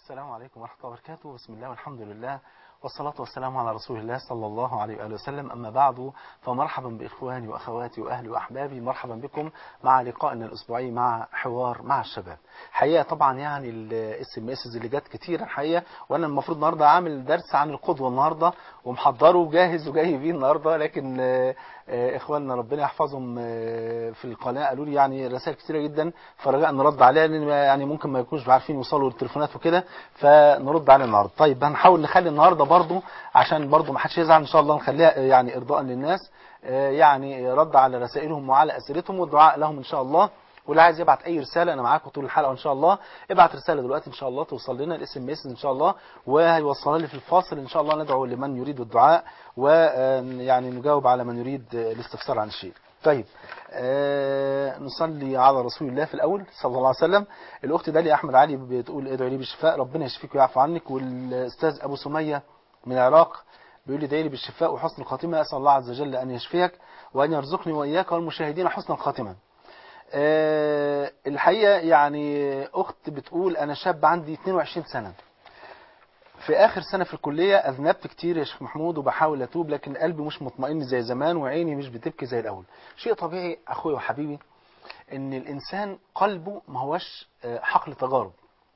السلام عليكم ورحمة الله وبركاته بسم الله والحمد لله والصلاة والسلام على رسول الله صلى الله عليه وآله وسلم أما بعد فمرحبا بإخواني وأخواتي وأهلي وأحبابي مرحبا بكم مع لقائنا الأسبوعي مع حوار مع الشباب حقيقة طبعا يعني الاس ام اس اللي جت كتير الحقيقة وأنا المفروض النهاردة عامل درس عن القدوة النهاردة ومحضره وجاهز وجاي بيه النهاردة لكن آه، آه، إخواننا ربنا يحفظهم آه، في القناة قالوا لي يعني رسائل كتيرة جدا فرجاء نرد عليها لأن يعني ممكن ما يكونوش عارفين يوصلوا للتليفونات وكده فنرد عليها النهاردة طيب هنحاول نخلي النهاردة برضو عشان برضو ما حدش يزعل إن شاء الله نخليها يعني إرضاء للناس آه، يعني رد على رسائلهم وعلى أسئلتهم والدعاء لهم إن شاء الله واللي عايز يبعت اي رساله انا معاكم طول الحلقه ان شاء الله ابعت رساله دلوقتي ان شاء الله توصل لنا الاس ام اس ان شاء الله وهيوصلها لي في الفاصل ان شاء الله ندعو لمن يريد الدعاء ويعني نجاوب على من يريد الاستفسار عن الشيء طيب آه نصلي على رسول الله في الاول صلى الله عليه وسلم الاخت داليا احمد علي بتقول ادعوا لي بالشفاء ربنا يشفيك ويعفو عنك والاستاذ ابو سميه من العراق بيقول لي ادعي لي بالشفاء وحسن الخاتمه اسال الله عز وجل ان يشفيك وان يرزقني واياك والمشاهدين حسن الخاتمه آه، الحقيقة يعني أخت بتقول أنا شاب عندي 22 سنة في آخر سنة في الكلية أذنبت كتير يا شيخ محمود وبحاول أتوب لكن قلبي مش مطمئن زي زمان وعيني مش بتبكي زي الأول شيء طبيعي أخوي وحبيبي إن الإنسان قلبه ما هوش آه، حقل تجارب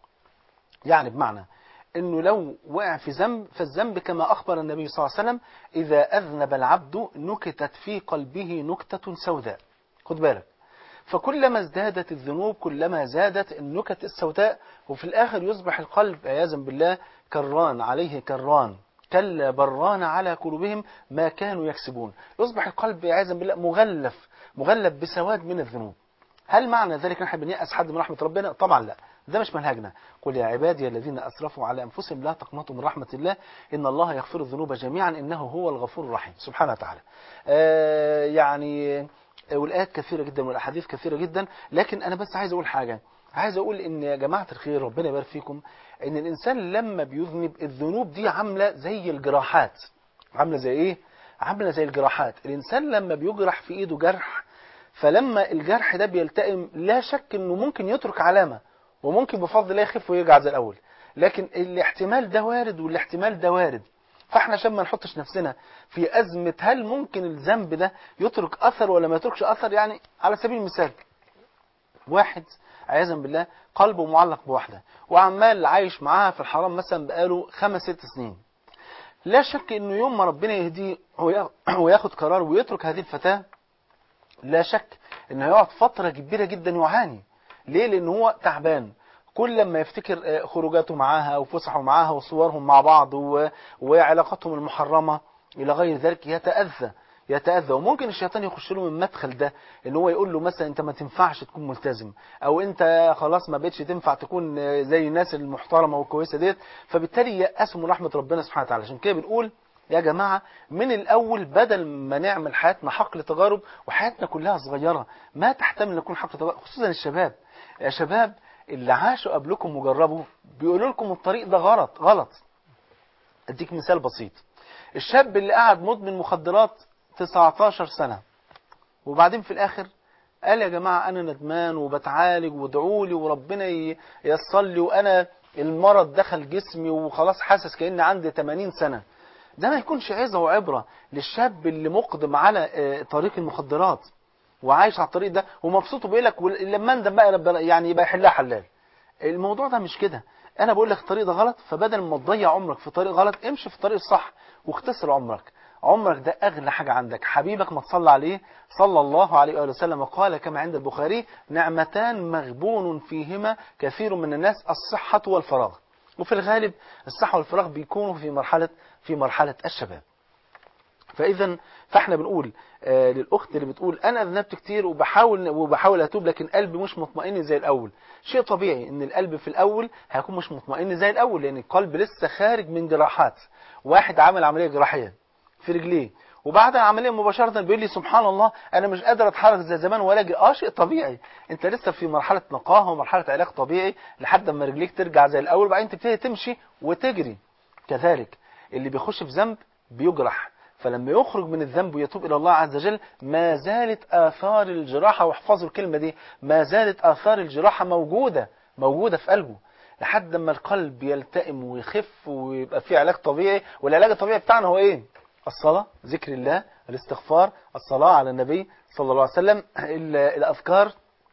يعني بمعنى انه لو وقع في ذنب فالذنب كما اخبر النبي صلى الله عليه وسلم اذا اذنب العبد نكتت في قلبه نكتة سوداء خد بالك فكلما ازدادت الذنوب كلما زادت النكت السوداء وفي الآخر يصبح القلب عياذا بالله كران عليه كران كلا بران على قلوبهم ما كانوا يكسبون يصبح القلب عياذا بالله مغلف مغلف بسواد من الذنوب هل معنى ذلك نحن بنيأس حد من رحمة ربنا طبعا لا ده مش منهجنا قل يا عبادي الذين أسرفوا على أنفسهم لا تقنطوا من رحمة الله إن الله يغفر الذنوب جميعا إنه هو الغفور الرحيم سبحانه وتعالى آه يعني والآيات كثيرة جدا والأحاديث كثيرة جدا لكن أنا بس عايز أقول حاجة عايز أقول إن يا جماعة الخير ربنا يبارك فيكم إن الإنسان لما بيذنب الذنوب دي عاملة زي الجراحات عاملة زي إيه؟ عاملة زي الجراحات الإنسان لما بيجرح في إيده جرح فلما الجرح ده بيلتئم لا شك إنه ممكن يترك علامة وممكن بفضل الله يخف ويرجع زي الأول لكن الاحتمال ده وارد والاحتمال ده وارد فاحنا عشان ما نحطش نفسنا في أزمة هل ممكن الذنب ده يترك أثر ولا ما يتركش أثر يعني على سبيل المثال واحد عياذا بالله قلبه معلق بواحدة وعمال عايش معاها في الحرام مثلا بقاله خمس ست سنين لا شك انه يوم ما ربنا يهديه وياخد قرار ويترك هذه الفتاة لا شك انه هيقعد فترة كبيرة جدا يعاني ليه لان هو تعبان كل لما يفتكر خروجاته معاها وفسحه معاها وصورهم مع بعض و... وعلاقتهم المحرمة إلى غير ذلك يتأذى يتأذى وممكن الشيطان يخش له من المدخل ده ان هو يقول له مثلا انت ما تنفعش تكون ملتزم او انت خلاص ما بقتش تنفع تكون زي الناس المحترمه والكويسه ديت فبالتالي يأسوا من رحمه ربنا سبحانه وتعالى عشان كده بنقول يا جماعة من الأول بدل ما نعمل حياتنا حقل تجارب وحياتنا كلها صغيرة ما تحتمل أن نكون حقل تجارب خصوصا الشباب يا شباب اللي عاشوا قبلكم وجربوا بيقولوا لكم الطريق ده غلط غلط اديك مثال بسيط الشاب اللي قعد مدمن مخدرات 19 سنة وبعدين في الاخر قال يا جماعة انا ندمان وبتعالج وادعوا لي وربنا ييسر لي وانا المرض دخل جسمي وخلاص حاسس كأني عندي 80 سنة ده ما يكونش عظة وعبرة للشاب اللي مقدم على طريق المخدرات وعايش على الطريق ده ومبسوط وبيقول لك لما اندم بقى يعني يبقى يحلها حلال الموضوع ده مش كده انا بقول لك الطريق ده غلط فبدل ما تضيع عمرك في طريق غلط امشي في الطريق الصح واختصر عمرك عمرك ده اغلى حاجة عندك حبيبك ما تصلى عليه صلى الله عليه وآله وسلم قال كما عند البخاري نعمتان مغبون فيهما كثير من الناس الصحة والفراغ وفي الغالب الصحة والفراغ بيكونوا في مرحلة في مرحلة الشباب فاذا فاحنا بنقول آه للاخت اللي بتقول انا اذنبت كتير وبحاول وبحاول اتوب لكن قلبي مش مطمئن زي الاول شيء طبيعي ان القلب في الاول هيكون مش مطمئن زي الاول لان القلب لسه خارج من جراحات واحد عمل عمليه جراحيه في رجليه وبعد العمليه مباشره بيقول لي سبحان الله انا مش قادر اتحرك زي زمان ولا اجي اه شيء طبيعي انت لسه في مرحله نقاهه ومرحله علاج طبيعي لحد ما رجليك ترجع زي الاول وبعدين تبتدي تمشي وتجري كذلك اللي بيخش في ذنب بيجرح فلما يخرج من الذنب ويتوب إلى الله عز وجل ما زالت آثار الجراحة واحفظوا الكلمة دي ما زالت آثار الجراحة موجودة موجودة في قلبه لحد ما القلب يلتئم ويخف ويبقى فيه علاج طبيعي والعلاج الطبيعي بتاعنا هو ايه الصلاة ذكر الله الاستغفار الصلاة على النبي صلى الله عليه وسلم ال- الأذكار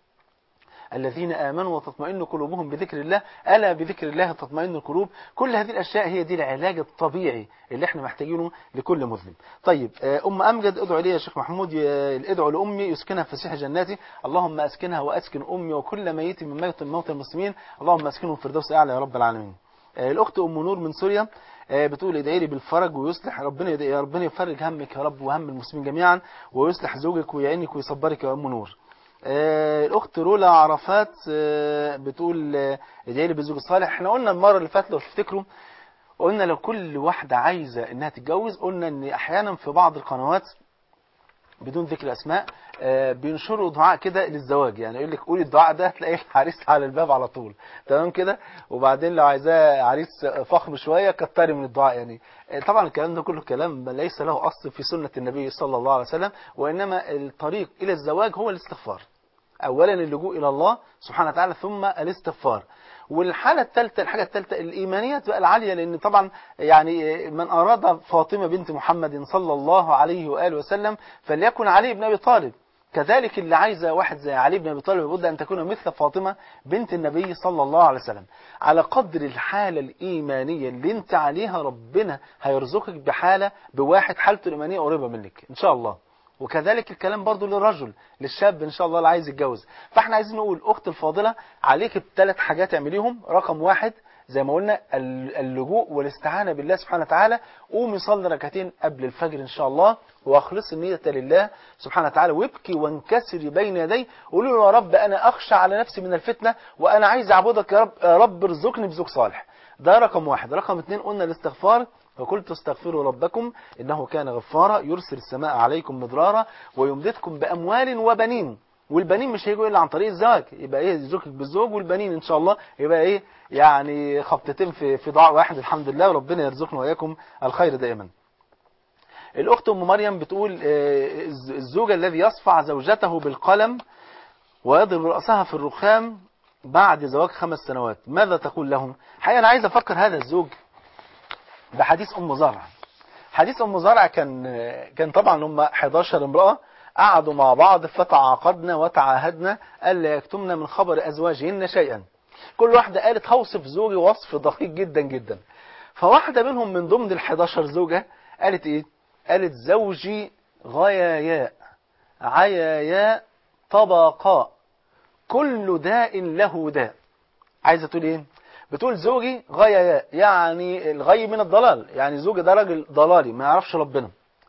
الذين آمنوا وتطمئن قلوبهم بذكر الله ألا بذكر الله تطمئن القلوب كل هذه الأشياء هي دي العلاج الطبيعي اللي احنا محتاجينه لكل مسلم طيب آه، أم أمجد ادعو لي يا شيخ محمود ي- ادعو لأمي يسكنها في فسيح جناتي اللهم أسكنها وأسكن أمي وكل ميت من موت موت المسلمين اللهم أسكنهم في الفردوس الأعلى يا رب العالمين آه، الأخت أم نور من سوريا آه، بتقول ادعي لي بالفرج ويصلح ربنا يد- يا ربنا يفرج همك يا رب وهم المسلمين جميعا ويصلح زوجك ويعينك ويصبرك يا أم نور آه، الأخت رولا عرفات آه، بتقول آه، ادعي لي بالزوج الصالح احنا قلنا المرة اللي فاتت لو تفتكروا قلنا لو كل واحدة عايزة انها تتجوز قلنا ان احيانا في بعض القنوات بدون ذكر اسماء آه، بينشروا دعاء كده للزواج يعني يقول لك قولي الدعاء ده تلاقي العريس على الباب على طول تمام كده وبعدين لو عايزاه عريس فخم شويه كتري من الدعاء يعني آه، طبعا الكلام ده كله كلام ليس له اصل في سنه النبي صلى الله عليه وسلم وانما الطريق الى الزواج هو الاستغفار اولا اللجوء الى الله سبحانه وتعالى ثم الاستغفار والحاله الثالثه الحاجه الثالثه الايمانيه تبقى العاليه لان طبعا يعني من اراد فاطمه بنت محمد صلى الله عليه واله وسلم فليكن علي بن ابي طالب كذلك اللي عايزه واحد زي علي بن ابي طالب لابد ان تكون مثل فاطمه بنت النبي صلى الله عليه وسلم على قدر الحاله الايمانيه اللي انت عليها ربنا هيرزقك بحاله بواحد حالته الايمانيه قريبه منك ان شاء الله وكذلك الكلام برضو للرجل للشاب ان شاء الله اللي عايز يتجوز فاحنا عايزين نقول اخت الفاضله عليك بثلاث حاجات اعمليهم رقم واحد زي ما قلنا ال- اللجوء والاستعانه بالله سبحانه وتعالى قومي صلي ركعتين قبل الفجر ان شاء الله واخلصي النيه لله سبحانه وتعالى وابكي وانكسري بين يديه قولي له يا رب انا اخشى على نفسي من الفتنه وانا عايز اعبدك يا رب يا رب ارزقني بزوج صالح ده رقم واحد رقم اتنين قلنا الاستغفار فقلت استغفروا ربكم إنه كان غفارا يرسل السماء عليكم مدرارا ويمددكم بأموال وبنين والبنين مش هيجوا إلا عن طريق الزواج يبقى إيه يزوجك بالزوج والبنين إن شاء الله يبقى إيه يعني خبطتين في في ضاع واحد الحمد لله وربنا يرزقنا وإياكم الخير دائما الأخت أم مريم بتقول آه، الز- الزوج الذي يصفع زوجته بالقلم ويضرب رأسها في الرخام بعد زواج خمس سنوات ماذا تقول لهم حقيقة أنا عايز أفكر هذا الزوج بحديث أم زرع حديث أم زرع كان كان طبعا هم 11 امرأة قعدوا مع بعض فتعاقدنا وتعاهدنا ألا يكتمن من خبر أزواجهن شيئا كل واحدة قالت هوصف زوجي وصف دقيق جدا جدا فواحدة منهم من ضمن ال 11 زوجة قالت إيه؟ قالت زوجي غياياء عياياء طبقاء كل داء له داء عايزة تقول إيه؟ بتقول زوجي غياياء يعني الغي من الضلال يعني زوجي ده راجل ضلالي ما يعرفش ربنا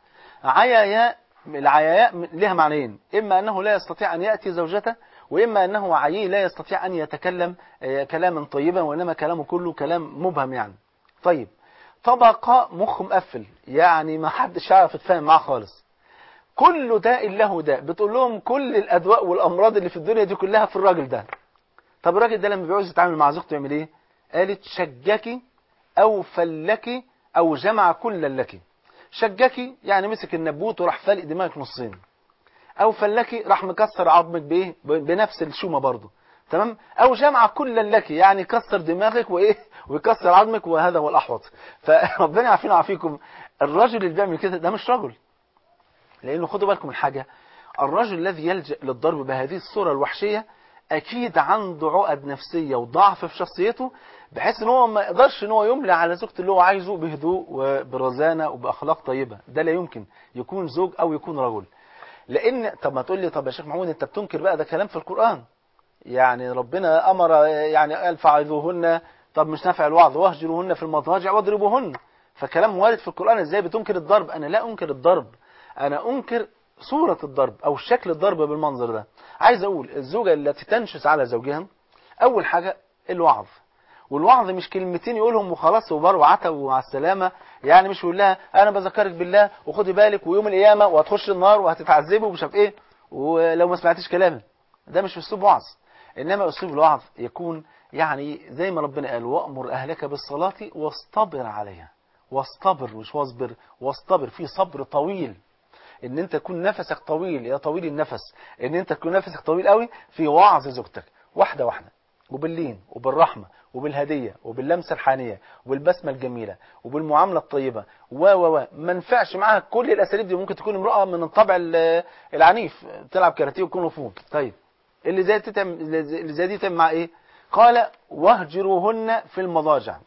عياياء العياياء لها معنيين إما أنه لا يستطيع أن يأتي زوجته وإما أنه عيي لا يستطيع أن يتكلم آه، كلاما طيبا وإنما كلامه كله كلام مبهم يعني طيب طبقة مخ مقفل يعني ما حدش يعرف يتفاهم معاه خالص كل داء له داء بتقول لهم كل الأدواء والأمراض اللي في الدنيا دي كلها في الراجل ده طب الراجل ده لما بيعوز يتعامل مع زوجته يعمل ايه قالت شجكي او فلكي او جمع كل لك شجكي يعني مسك النبوت وراح فالق دماغك نصين او فلكي راح مكسر عظمك بايه ب- بنفس الشومه برضه تمام او جمع كل لك يعني كسر دماغك وايه ويكسر عظمك وهذا هو الاحوط فربنا يعافينا ويعافيكم الرجل اللي بيعمل كده ده مش رجل لانه خدوا بالكم من حاجه الرجل الذي يلجأ للضرب بهذه الصورة الوحشية أكيد عنده عقد نفسية وضعف في شخصيته بحيث ان هو ما يقدرش ان هو يملى على زوجته اللي هو عايزه بهدوء وبرزانة وبأخلاق طيبة ده لا يمكن يكون زوج أو يكون رجل لأن طب ما تقول لي طب يا شيخ محمود أنت بتنكر بقى ده كلام في القرآن يعني ربنا أمر يعني قال فعظوهن طب مش نافع الوعظ واهجروهن في المضاجع واضربوهن فكلام وارد في القرآن ازاي بتنكر الضرب أنا لا أنكر الضرب أنا أنكر صورة الضرب أو شكل الضرب بالمنظر ده عايز أقول الزوجة التي تنشس على زوجها أول حاجة الوعظ والوعظ مش كلمتين يقولهم وخلاص وبر وعتب ومع السلامة يعني مش يقول لها أنا بذكرك بالله وخدي بالك ويوم القيامة وهتخش النار وهتتعذبي ومش عارف إيه ولو ما سمعتيش كلامي ده مش أسلوب وعظ إنما أسلوب الوعظ يكون يعني زي ما ربنا قال وأمر أهلك بالصلاة واصطبر عليها واصطبر مش واصبر واصطبر في صبر طويل ان انت تكون نفسك طويل يا طويل النفس ان انت تكون نفسك طويل قوي في وعظ زوجتك واحده واحده وباللين وبالرحمة وبالهدية وباللمسة الحانية وبالبسمة الجميلة وبالمعاملة الطيبة و و و ما نفعش معاها كل الأساليب دي ممكن تكون امرأة من الطبع ال- العنيف تلعب كاراتيه وكونغ فو طيب اللي زي دي تعمل اللي زي دي تعمل مع ايه قال واهجروهن في المضاجع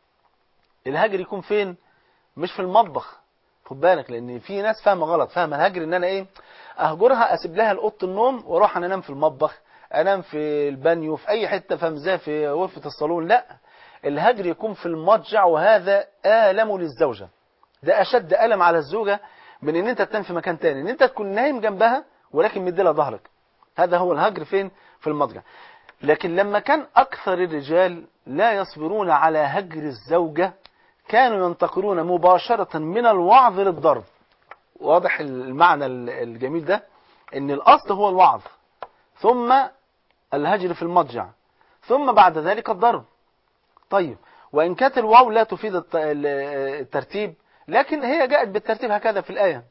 الهجر يكون فين مش في المطبخ خد بالك لان في ناس فاهمه غلط فاهمه الهجر ان انا ايه اهجرها اسيب لها اوضه النوم واروح انا انام في المطبخ انام في البانيو في اي حته فاهم ازاي في غرفه الصالون لا الهجر يكون في المضجع وهذا الم للزوجه ده اشد الم على الزوجه من ان انت تنام في مكان تاني ان انت تكون نايم جنبها ولكن مدي لها ظهرك هذا هو الهجر فين في المضجع لكن لما كان اكثر الرجال لا يصبرون على هجر الزوجه كانوا ينتقلون مباشرة من الوعظ للضرب واضح المعنى الجميل ده ان الاصل هو الوعظ ثم الهجر في المضجع ثم بعد ذلك الضرب طيب وان كانت الواو لا تفيد الت- ال- الترتيب لكن هي جاءت بالترتيب هكذا في الآية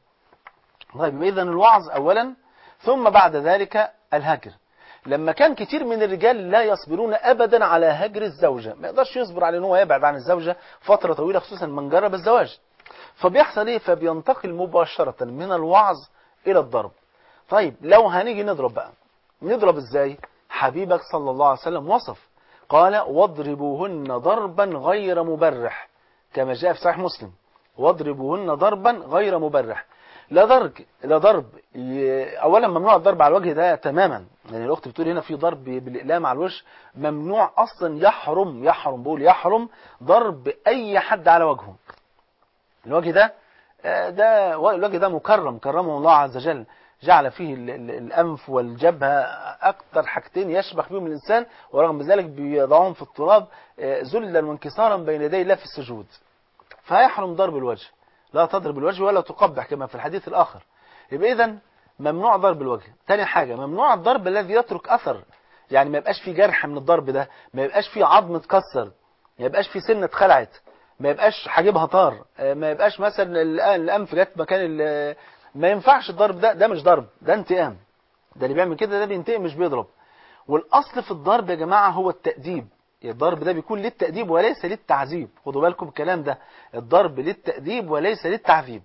طيب اذا الوعظ اولا ثم بعد ذلك الهجر لما كان كتير من الرجال لا يصبرون ابدا على هجر الزوجه ما يقدرش يصبر على ان هو يبعد عن الزوجه فتره طويله خصوصا من جرب الزواج فبيحصل ايه فبينتقل مباشره من الوعظ الى الضرب طيب لو هنيجي نضرب بقى نضرب ازاي حبيبك صلى الله عليه وسلم وصف قال واضربوهن ضربا غير مبرح كما جاء في صحيح مسلم واضربوهن ضربا غير مبرح لا ضرب لا ضرب ي- اولا ممنوع الضرب على الوجه ده تماما يعني الاخت بتقول هنا في ضرب بالاقلام على الوجه ممنوع اصلا يحرم يحرم بقول يحرم ضرب اي حد على وجهه الوجه ده آه، ده الوجه ده مكرم كرمه الله عز وجل جعل فيه ال- ال- الانف والجبهه اكثر حاجتين يشبه بهم الانسان ورغم ذلك بيضعهم في التراب آه، ذلا وانكسارا بين يدي الله في السجود فيحرم ضرب الوجه لا تضرب الوجه ولا تقبح كما في الحديث الآخر يبقى إذا ممنوع ضرب الوجه تاني حاجة ممنوع الضرب الذي يترك أثر يعني ما يبقاش فيه جرح من الضرب ده ما يبقاش فيه عظم اتكسر ما يبقاش فيه سنة اتخلعت ما يبقاش حاجبها طار آه، ما يبقاش مثلا ال- الأنف جت مكان ال- ما ينفعش الضرب ده ده مش ضرب ده انتقام ده اللي بيعمل كده ده بينتقم مش بيضرب والأصل في الضرب يا جماعة هو التأديب الضرب ده بيكون للتأديب وليس للتعذيب خدوا بالكم الكلام ده الضرب للتأديب وليس للتعذيب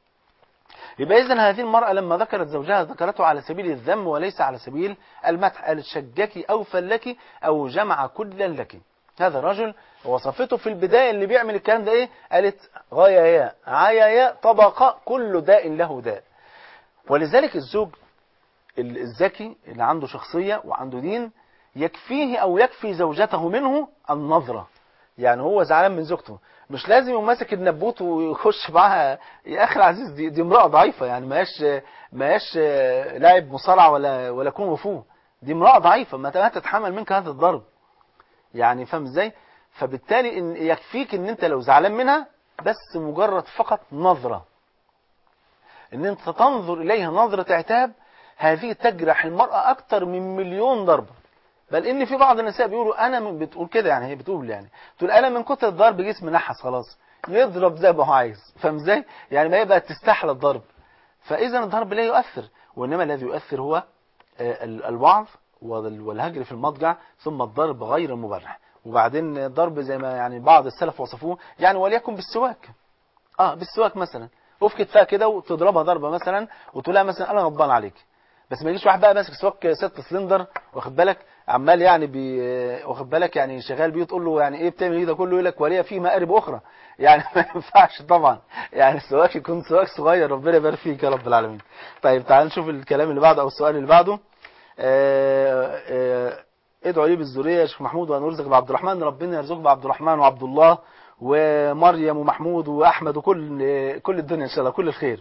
يبقى إذن هذه المرأة لما ذكرت زوجها ذكرته على سبيل الذم وليس على سبيل المدح قالت شجكي أو فلك أو جمع كلا لك هذا الرجل وصفته في البداية اللي بيعمل الكلام ده إيه قالت غايا عيا طبق كل داء له داء ولذلك الزوج ال- الذكي اللي عنده شخصية وعنده دين يكفيه أو يكفي زوجته منه النظرة يعني هو زعلان من زوجته مش لازم يقوم ماسك النبوت ويخش معاها يا اخي العزيز دي, دي امراه ضعيفه يعني ما هياش ما هياش لاعب مصارعه ولا ولا كونغ فو دي امراه ضعيفه ما ما تتحمل منك هذا الضرب يعني فاهم ازاي فبالتالي إن يكفيك ان انت لو زعلان منها بس مجرد فقط نظره ان انت تنظر اليها نظره عتاب هذه تجرح المراه اكثر من مليون ضربه بل ان في بعض النساء بيقولوا انا من بتقول كده يعني هي بتقول يعني تقول انا من كتر الضرب جسمي نحس خلاص يضرب زي ما هو عايز فاهم ازاي يعني ما يبقى تستحلى الضرب فاذا الضرب لا يؤثر وانما الذي يؤثر هو آه، ال- الوعظ وال- والهجر في المضجع ثم الضرب غير المبرح وبعدين الضرب زي ما يعني بعض السلف وصفوه يعني وليكن بالسواك اه بالسواك مثلا وفي كتفها كده وتضربها ضربه مثلا وتقول لها مثلا انا غضبان عليك بس ما يجيش واحد بقى ماسك سواك ست سلندر واخد بالك عمال يعني بي واخد بالك يعني شغال بيه تقول له يعني ايه بتعمل ايه ده كله يقول لك وليه في مآرب اخرى يعني ما ينفعش طبعا يعني السواك يكون سواك صغير ربنا يبارك فيك يا رب العالمين طيب تعال نشوف الكلام اللي بعده او السؤال اللي بعده آه، آه، ادعوا لي بالذريه يا شيخ محمود وان ارزق بعبد الرحمن ربنا يرزقك بعبد الرحمن وعبد الله ومريم ومحمود واحمد وكل كل الدنيا ان شاء الله كل الخير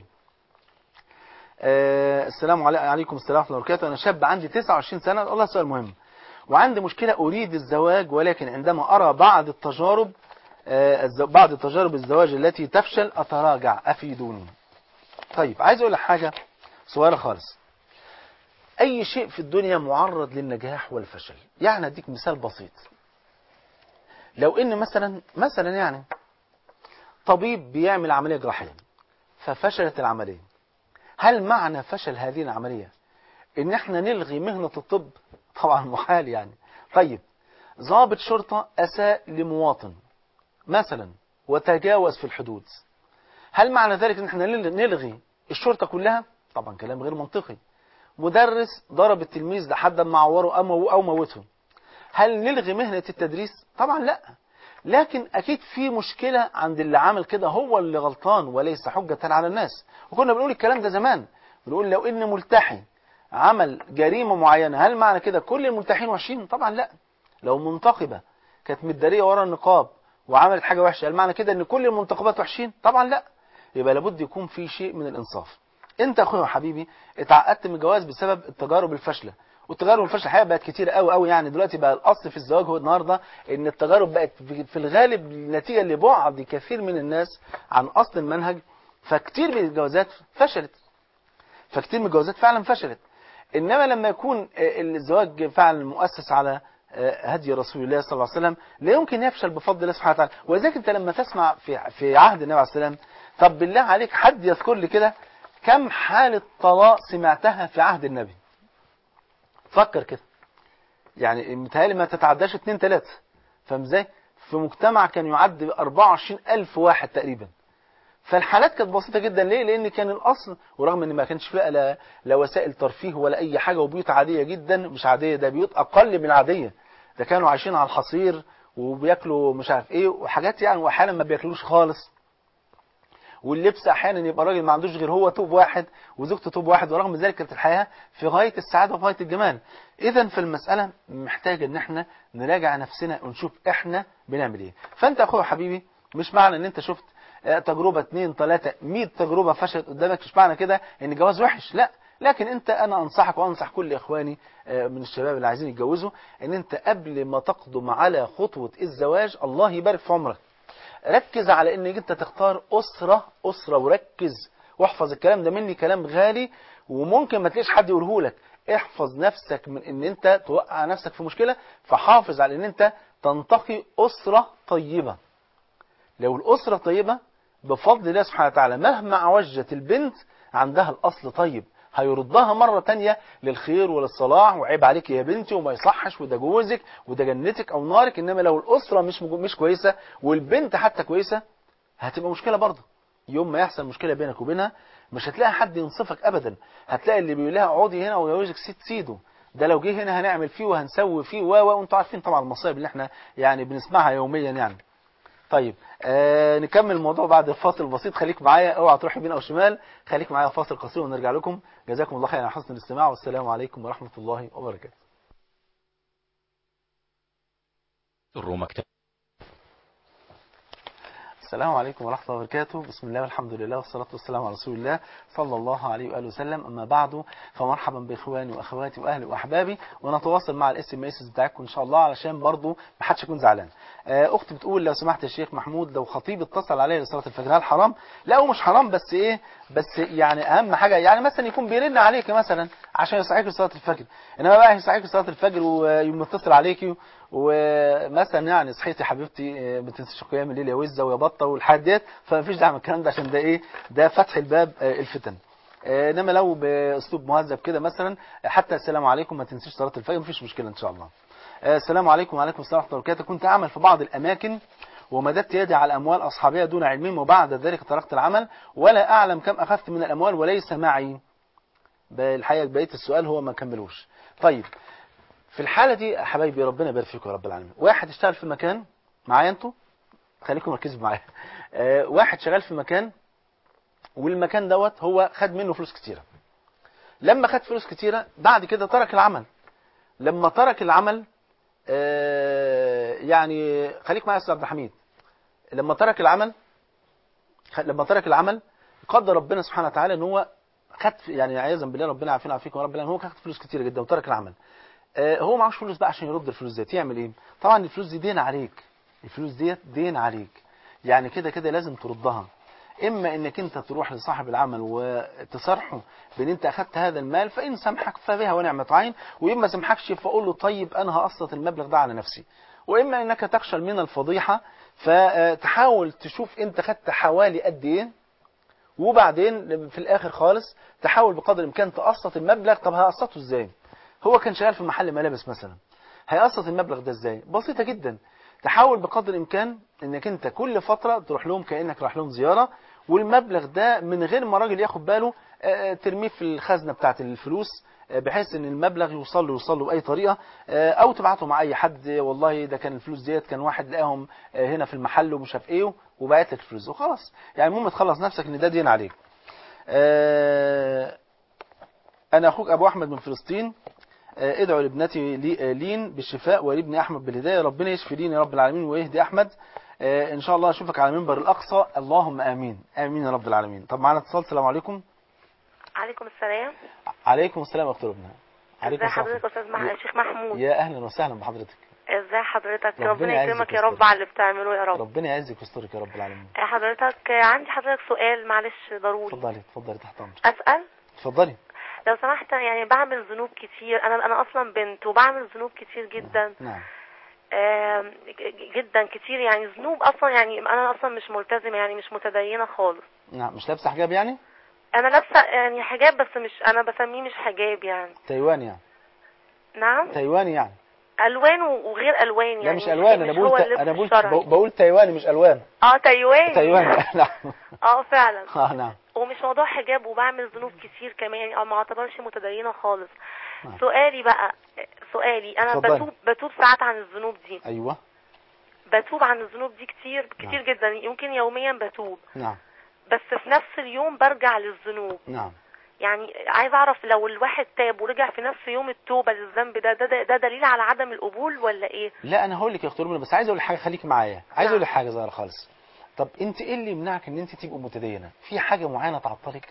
آه، السلام علي- عليكم السلام ورحمه الله وبركاته انا شاب عندي 29 سنه الله سؤال مهم وعندي مشكله اريد الزواج ولكن عندما ارى بعض التجارب آه، الز- بعض التجارب الزواج التي تفشل اتراجع افيدوني طيب عايز اقول لك حاجه صغيره خالص اي شيء في الدنيا معرض للنجاح والفشل يعني اديك مثال بسيط لو ان مثلا مثلا يعني طبيب بيعمل عمليه جراحيه ففشلت العمليه هل معنى فشل هذه العمليه ان احنا نلغي مهنه الطب طبعا محال يعني طيب ضابط شرطة أساء لمواطن مثلا وتجاوز في الحدود هل معنى ذلك ان احنا نلغي الشرطة كلها طبعا كلام غير منطقي مدرس ضرب التلميذ لحد ما عوره او موته هل نلغي مهنة التدريس طبعا لا لكن اكيد في مشكلة عند اللي عمل كده هو اللي غلطان وليس حجة على الناس وكنا بنقول الكلام ده زمان بنقول لو ان ملتحي عمل جريمة معينة هل معنى كده كل الملتحين وحشين طبعا لا لو منتقبة كانت متدارية ورا النقاب وعملت حاجة وحشة هل معنى كده ان كل المنتقبات وحشين طبعا لا يبقى لابد يكون في شيء من الانصاف انت اخويا وحبيبي اتعقدت من الجواز بسبب التجارب الفاشله والتجارب الفاشله الحقيقه بقت كتير قوي قوي يعني دلوقتي بقى الاصل في الزواج هو النهارده ان التجارب بقت في الغالب نتيجه لبعد كثير من الناس عن اصل المنهج فكتير من الجوازات فشلت فكتير من الجوازات فعلا فشلت انما لما يكون الزواج فعلا مؤسس على هدي رسول الله صلى الله عليه وسلم لا يمكن يفشل بفضل الله سبحانه وتعالى ولذلك انت لما تسمع في في عهد النبي عليه السلام طب بالله عليك حد يذكر لي كده كم حالة طلاق سمعتها في عهد النبي فكر كده يعني متهيألي ما تتعداش اتنين تلاتة فاهم ازاي في مجتمع كان يعد 24 ألف واحد تقريبا فالحالات كانت بسيطة جدا ليه لأن كان الأصل ورغم أن ما كانش فيها لا, لا وسائل ترفيه ولا أي حاجة وبيوت عادية جدا مش عادية ده بيوت أقل من العادية ده كانوا عايشين على الحصير وبياكلوا مش عارف ايه وحاجات يعني واحيانا ما بياكلوش خالص واللبس احيانا يبقى راجل ما عندوش غير هو توب واحد وزوجته توب واحد ورغم ذلك كانت الحياه في غايه السعاده وفي غايه الجمال اذا في المساله محتاج ان احنا نراجع نفسنا ونشوف احنا بنعمل ايه فانت اخويا حبيبي مش معنى ان انت شفت تجربه اثنين ثلاثه 100 تجربه فشلت قدامك مش معنى كده ان الجواز وحش لا لكن انت انا انصحك وانصح كل اخواني من الشباب اللي عايزين يتجوزوا ان انت قبل ما تقدم على خطوه الزواج الله يبارك في عمرك ركز على انك انت تختار اسرة اسرة وركز واحفظ الكلام ده مني كلام غالي وممكن ما تلاقيش حد يقوله لك احفظ نفسك من ان انت توقع نفسك في مشكلة فحافظ على ان انت تنتقي اسرة طيبة لو الاسرة طيبة بفضل الله سبحانه وتعالى مهما عوجت البنت عندها الاصل طيب هيردها مرة تانية للخير وللصلاح وعيب عليك يا بنتي وما يصحش وده جوزك وده جنتك او نارك انما لو الاسرة مش مش كويسة والبنت حتى كويسة هتبقى مشكلة برضه يوم ما يحصل مشكلة بينك وبينها مش هتلاقي حد ينصفك ابدا هتلاقي اللي بيقول لها اقعدي هنا وجوزك سيد سيده ده لو جه هنا هنعمل فيه وهنسوي فيه و وانتوا عارفين طبعا المصايب اللي احنا يعني بنسمعها يوميا يعني طيب آه نكمل الموضوع بعد الفاصل بسيط خليك معايا اوعى تروح يمين او شمال خليك معايا فاصل قصير ونرجع لكم جزاكم الله خيرا على حسن الاستماع والسلام عليكم ورحمة الله وبركاته الرومكتب السلام عليكم ورحمة الله وبركاته بسم الله والحمد لله والصلاة والسلام على رسول الله صلى الله عليه وآله وسلم أما بعد فمرحبا بإخواني وأخواتي وأهلي وأحبابي ونتواصل مع الاس ام اس بتاعكم إن شاء الله علشان برضو ما حدش يكون زعلان أختي بتقول لو سمحت يا شيخ محمود لو خطيب اتصل عليا لصلاة الفجر هل حرام؟ لا هو مش حرام بس إيه بس يعني أهم حاجة يعني مثلا يكون بيرن عليك مثلا عشان يصحيك لصلاة الفجر إنما بقى يصحيك لصلاة الفجر ويتصل عليكي ومثلا يعني صحيتي يا حبيبتي ما تنسيش قيام الليل يا وزه ويا بطه والحاجات ديت فمفيش داعي من الكلام ده عشان ده ايه ده فتح الباب الفتن انما لو باسلوب مهذب كده مثلا حتى السلام عليكم ما تنسيش صلاه الفجر مفيش مشكله ان شاء الله السلام عليكم وعليكم السلام ورحمه الله وبركاته كنت اعمل في بعض الاماكن ومددت يدي على اموال اصحابها دون علمهم وبعد ذلك تركت العمل ولا اعلم كم اخذت من الاموال وليس معي الحقيقه بقيه السؤال هو ما كملوش طيب في الحالة دي حبايبي ربنا يبارك فيكم يا رب العالمين واحد اشتغل في مكان معايا انتوا خليكم مركزوا معايا اه واحد شغال في مكان والمكان دوت هو خد منه فلوس كتيرة لما خد فلوس كتيرة بعد كده ترك العمل لما ترك العمل اه يعني خليك معايا يا استاذ عبد الحميد لما ترك العمل لما ترك العمل قدر ربنا سبحانه وتعالى ان هو خد يعني عياذا بالله ربنا يعافينا ويعافيكم يا رب العالمين هو خد فلوس كتيرة جدا وترك العمل هو معهوش فلوس بقى عشان يرد الفلوس ديت يعمل ايه طبعا الفلوس دي دين عليك الفلوس ديت دين عليك يعني كده كده لازم تردها اما انك انت تروح لصاحب العمل وتصارحه بان انت اخذت هذا المال فان سامحك فبها ونعمة عين واما سامحكش فقول له طيب انا هقسط المبلغ ده على نفسي واما انك تخشى من الفضيحة فتحاول تشوف انت خدت حوالي قد ايه وبعدين في الاخر خالص تحاول بقدر الامكان تقسط المبلغ طب هقسطه ازاي هو كان شغال في محل ملابس مثلا هيقسط المبلغ ده ازاي بسيطه جدا تحاول بقدر الامكان انك انت كل فتره تروح لهم كانك رايح لهم زياره والمبلغ ده من غير ما الراجل ياخد باله آه، ترميه في الخزنه بتاعه الفلوس آه، بحيث ان المبلغ يوصل له يوصل له باي طريقه آه، او تبعته مع اي حد والله ده كان الفلوس ديت كان واحد لقاهم آه، هنا في المحل ومش عارف ايه وبعت لك الفلوس وخلاص يعني المهم تخلص نفسك ان ده دين عليك آه، انا اخوك ابو احمد من فلسطين آه، ادعو لابنتي لي- آه، لين بالشفاء ولابني احمد بالهدايه ربنا يشفي لين يا رب العالمين ويهدي احمد آه، ان شاء الله اشوفك على منبر الاقصى اللهم امين امين يا رب العالمين طب معانا اتصال السلام عليكم عليكم السلام عليكم السلام يا اخت ربنا عليكم ازي حضرتك يا السلام استاذ مح... شيخ محمود يا اهلا وسهلا بحضرتك ازي حضرتك ربنا ربنا يعزك يكرمك يا ويسترك. رب على اللي بتعمله يا رب ربنا يعزك ويسترك يا رب العالمين آه، حضرتك آه، عندي حضرتك سؤال معلش ضروري اتفضلي اتفضلي تحت امرك اسال اتفضلي لو سمحت يعني بعمل ذنوب كتير انا انا اصلا بنت وبعمل ذنوب كتير جدا نعم آم، ج- جدا كتير يعني ذنوب اصلا يعني انا اصلا مش ملتزمه يعني مش متدينه خالص نعم مش لابسه حجاب يعني انا لابسه يعني حجاب بس مش انا بسميه مش حجاب يعني تايوان يعني نعم تايواني يعني الوان وغير الوان يعني لا مش الوان انا مش هو بقول اللبس انا بقول الشرعي. بقول تايواني مش الوان اه تايواني تايواني نعم اه فعلا اه نعم ومش موضوع حجاب وبعمل ذنوب كتير كمان يعني ما اعتبرش متدينه خالص نعم. سؤالي بقى سؤالي انا اتفضلي. بتوب بتوب ساعات عن الذنوب دي ايوه بتوب عن الذنوب دي كتير كتير جدا يمكن يوميا بتوب نعم بس في نفس اليوم برجع للذنوب نعم يعني عايز اعرف لو الواحد تاب ورجع في نفس يوم التوبه للذنب ده ده, ده, ده دليل على عدم القبول ولا ايه لا انا هقول لك يا اخت ربنا بس عايز اقول لك حاجه خليكي معايا عايز نعم. اقول لك حاجه صغيره خالص طب انت ايه اللي يمنعك ان انت تبقي متدينه في حاجه معينه تعطلك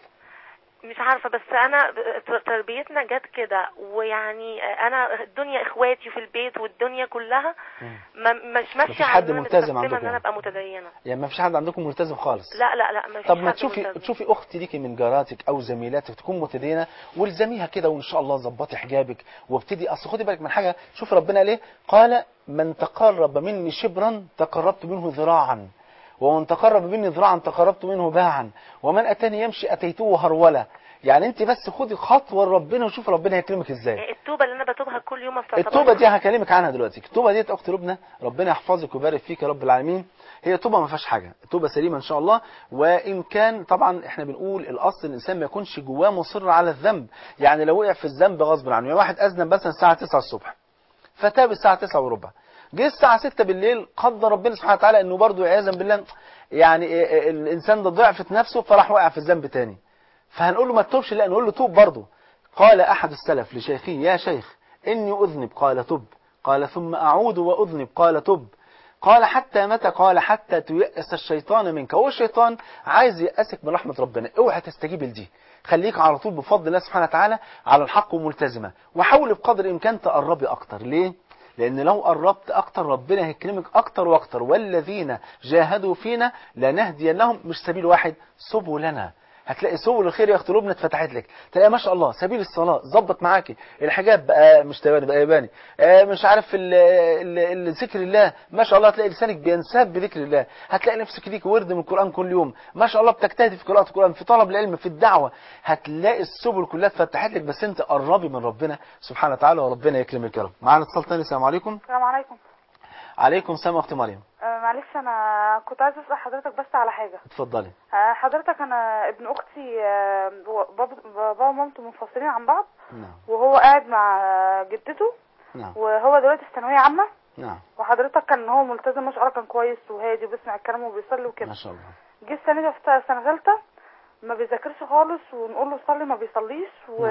مش عارفة بس أنا ب- تربيتنا جت كده ويعني أنا الدنيا إخواتي في البيت والدنيا كلها مم. ما مش ماشية مفيش حد على إن أنا ملتزم مستسلمة عندكم إن أنا يعني. أبقى متدينة يعني ما فيش حد عندكم ملتزم خالص لا لا لا ما فيش طب ما حد تشوفي ملتزم. تشوفي اخت ليكي من جاراتك او زميلاتك تكون متدينه والزميها كده وان شاء الله ظبطي حجابك وابتدي اصل خدي بالك من حاجه شوف ربنا ليه قال من تقرب مني شبرا تقربت منه ذراعا ومن تقرب مني ذراعا تقربت منه باعا ومن اتاني يمشي اتيته هروله يعني انت بس خدي خطوه لربنا وشوف ربنا هيكرمك ازاي يعني التوبة اللي أنا بتوبها كل يوم ما بتعتبرش التوبه دي هكلمك عنها دلوقتي التوبه دي اخت لبنى ربنا يحفظك ويبارك فيك يا رب العالمين هي توبه ما فيهاش حاجه توبه سليمه ان شاء الله وان كان طبعا احنا بنقول الاصل الانسان ما يكونش جواه مصر على الذنب يعني لو وقع في الذنب غصب عنه يعني واحد اذنب مثلا الساعه 9 الصبح فتاب الساعه 9 وربع جه الساعه 6 بالليل قدر ربنا سبحانه وتعالى انه برضه عياذا بالله يعني إيه إيه الانسان ده ضعفت نفسه فراح وقع في الذنب تاني فهنقول له ما تتوبش لا نقول له توب برضه قال احد السلف لشيخه يا شيخ اني اذنب قال تب قال ثم اعود واذنب قال تب قال حتى متى قال حتى تيأس الشيطان منك هو الشيطان عايز يأسك من رحمة ربنا اوعى تستجيب لدي خليك على طول بفضل الله سبحانه وتعالى على الحق وملتزمة وحاول بقدر الامكان تقربي اكتر ليه لان لو قربت اكتر ربنا هيكرمك اكتر واكتر والذين جاهدوا فينا لنهدينهم مش سبيل واحد سبلنا هتلاقي سبل الخير يا اخت لبنى اتفتحت لك تلاقي ما شاء الله سبيل الصلاه ظبط معاكي الحجاب بقى مش تيواني بقى ياباني آه مش عارف ال- ال- ال- ذكر الله ما شاء الله هتلاقي لسانك بينساب بذكر الله هتلاقي نفسك ليك ورد من القران كل يوم ما شاء الله بتجتهدي في قراءه القران في طلب العلم في الدعوه هتلاقي السبل كلها اتفتحت لك بس انت قربي من ربنا سبحانه وتعالى وربنا يكرمك يا رب معانا اتصال تاني السلام عليكم السلام عليكم عليكم السلام يا اخت مريم آه معلش انا كنت عايزه اسال حضرتك بس على حاجه اتفضلي آه حضرتك انا ابن اختي آه هو بابا بابا ومامته منفصلين عن بعض نعم وهو قاعد مع جدته نعم وهو دلوقتي في ثانويه عامه نعم وحضرتك كان هو ملتزم ما شاء الله كان كويس وهادي وبيسمع الكلام وبيصلي ما وكده شاء الله جه السنه دي في سنه ثالثه ما بيذاكرش خالص ونقول له صلي ما بيصليش و...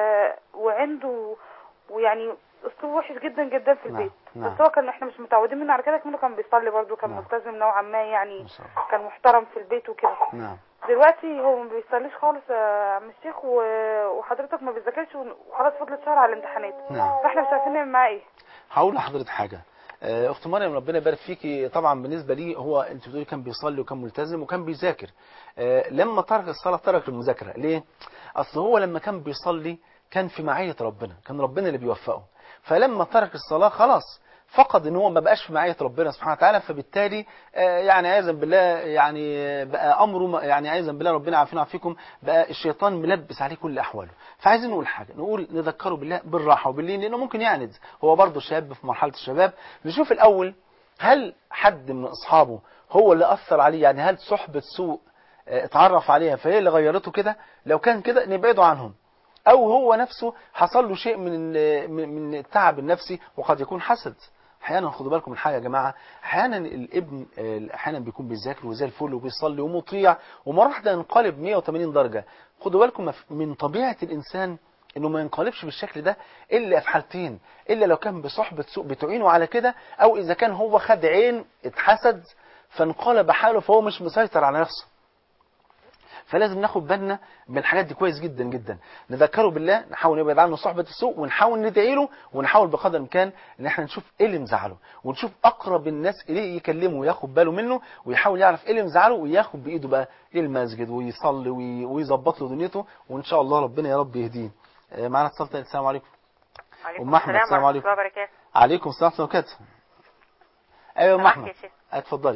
وعنده ويعني اسلوبه وحش جدا جدا في نعم، البيت نعم. بس هو كان احنا مش متعودين منه على كده كمان كان بيصلي برضه كان نعم. ملتزم نوعا ما يعني ما شاء الله كان محترم في البيت وكده نعم دلوقتي هو ما بيصليش خالص يا عم الشيخ و- وحضرتك ما بيذاكرش وخلاص فضلت شهر على الامتحانات نعم. فاحنا مش عارفين نعمل معاه ايه هقول لحضرتك حاجه آه، اخت مريم ربنا يبارك فيكي طبعا بالنسبه لي هو انت بتقولي كان بيصلي وكان ملتزم وكان بيذاكر آه، لما ترك الصلاه ترك المذاكره ليه اصل هو لما كان بيصلي كان في معيه ربنا كان ربنا اللي بيوفقه فلما ترك الصلاه خلاص فقد ان هو ما بقاش في معيه ربنا سبحانه وتعالى فبالتالي آه، يعني عياذا بالله يعني آه، بقى امره م- يعني عياذا بالله ربنا عافينا وعافيكم بقى الشيطان ملبس عليه كل احواله فعايزين نقول حاجه نقول نذكره بالله بالراحه وباللين لانه ممكن يعند هو برضه شاب في مرحله الشباب نشوف الاول هل حد من اصحابه هو اللي اثر عليه يعني هل صحبه سوء آه، اتعرف عليها فهي اللي غيرته كده لو كان كده نبعده عنهم او هو نفسه حصل له شيء من ال- من من التعب النفسي وقد يكون حسد احيانا خدوا بالكم من حاجه يا جماعه احيانا الابن آه، احيانا بيكون بيذاكر وزي الفل وبيصلي ومطيع ومره واحده ينقلب 180 درجه خدوا بالكم مف- من طبيعه الانسان انه ما ينقلبش بالشكل ده الا في حالتين الا لو كان بصحبه سوء بتعينه على كده او اذا كان هو خد عين اتحسد فانقلب حاله فهو مش مسيطر على نفسه فلازم ناخد بالنا من الحاجات دي كويس جدا جدا نذكره بالله نحاول نبعد عنه صحبة السوء ونحاول ندعي له ونحاول بقدر الامكان ان احنا نشوف ايه اللي مزعله ونشوف اقرب الناس اليه يكلمه وياخد باله منه ويحاول يعرف ايه اللي مزعله وياخد بايده بقى للمسجد ويصلي وي- ويظبط له دنيته وان شاء الله ربنا يا رب يهديه آه، معانا اتصال تاني السلام عليكم عليكم أم أحمد، السلام ورحمة عليكم. الله وبركاته عليكم السلام ورحمه الله وبركاته ايوه يا ام معاك احمد يا شيخ. اتفضلي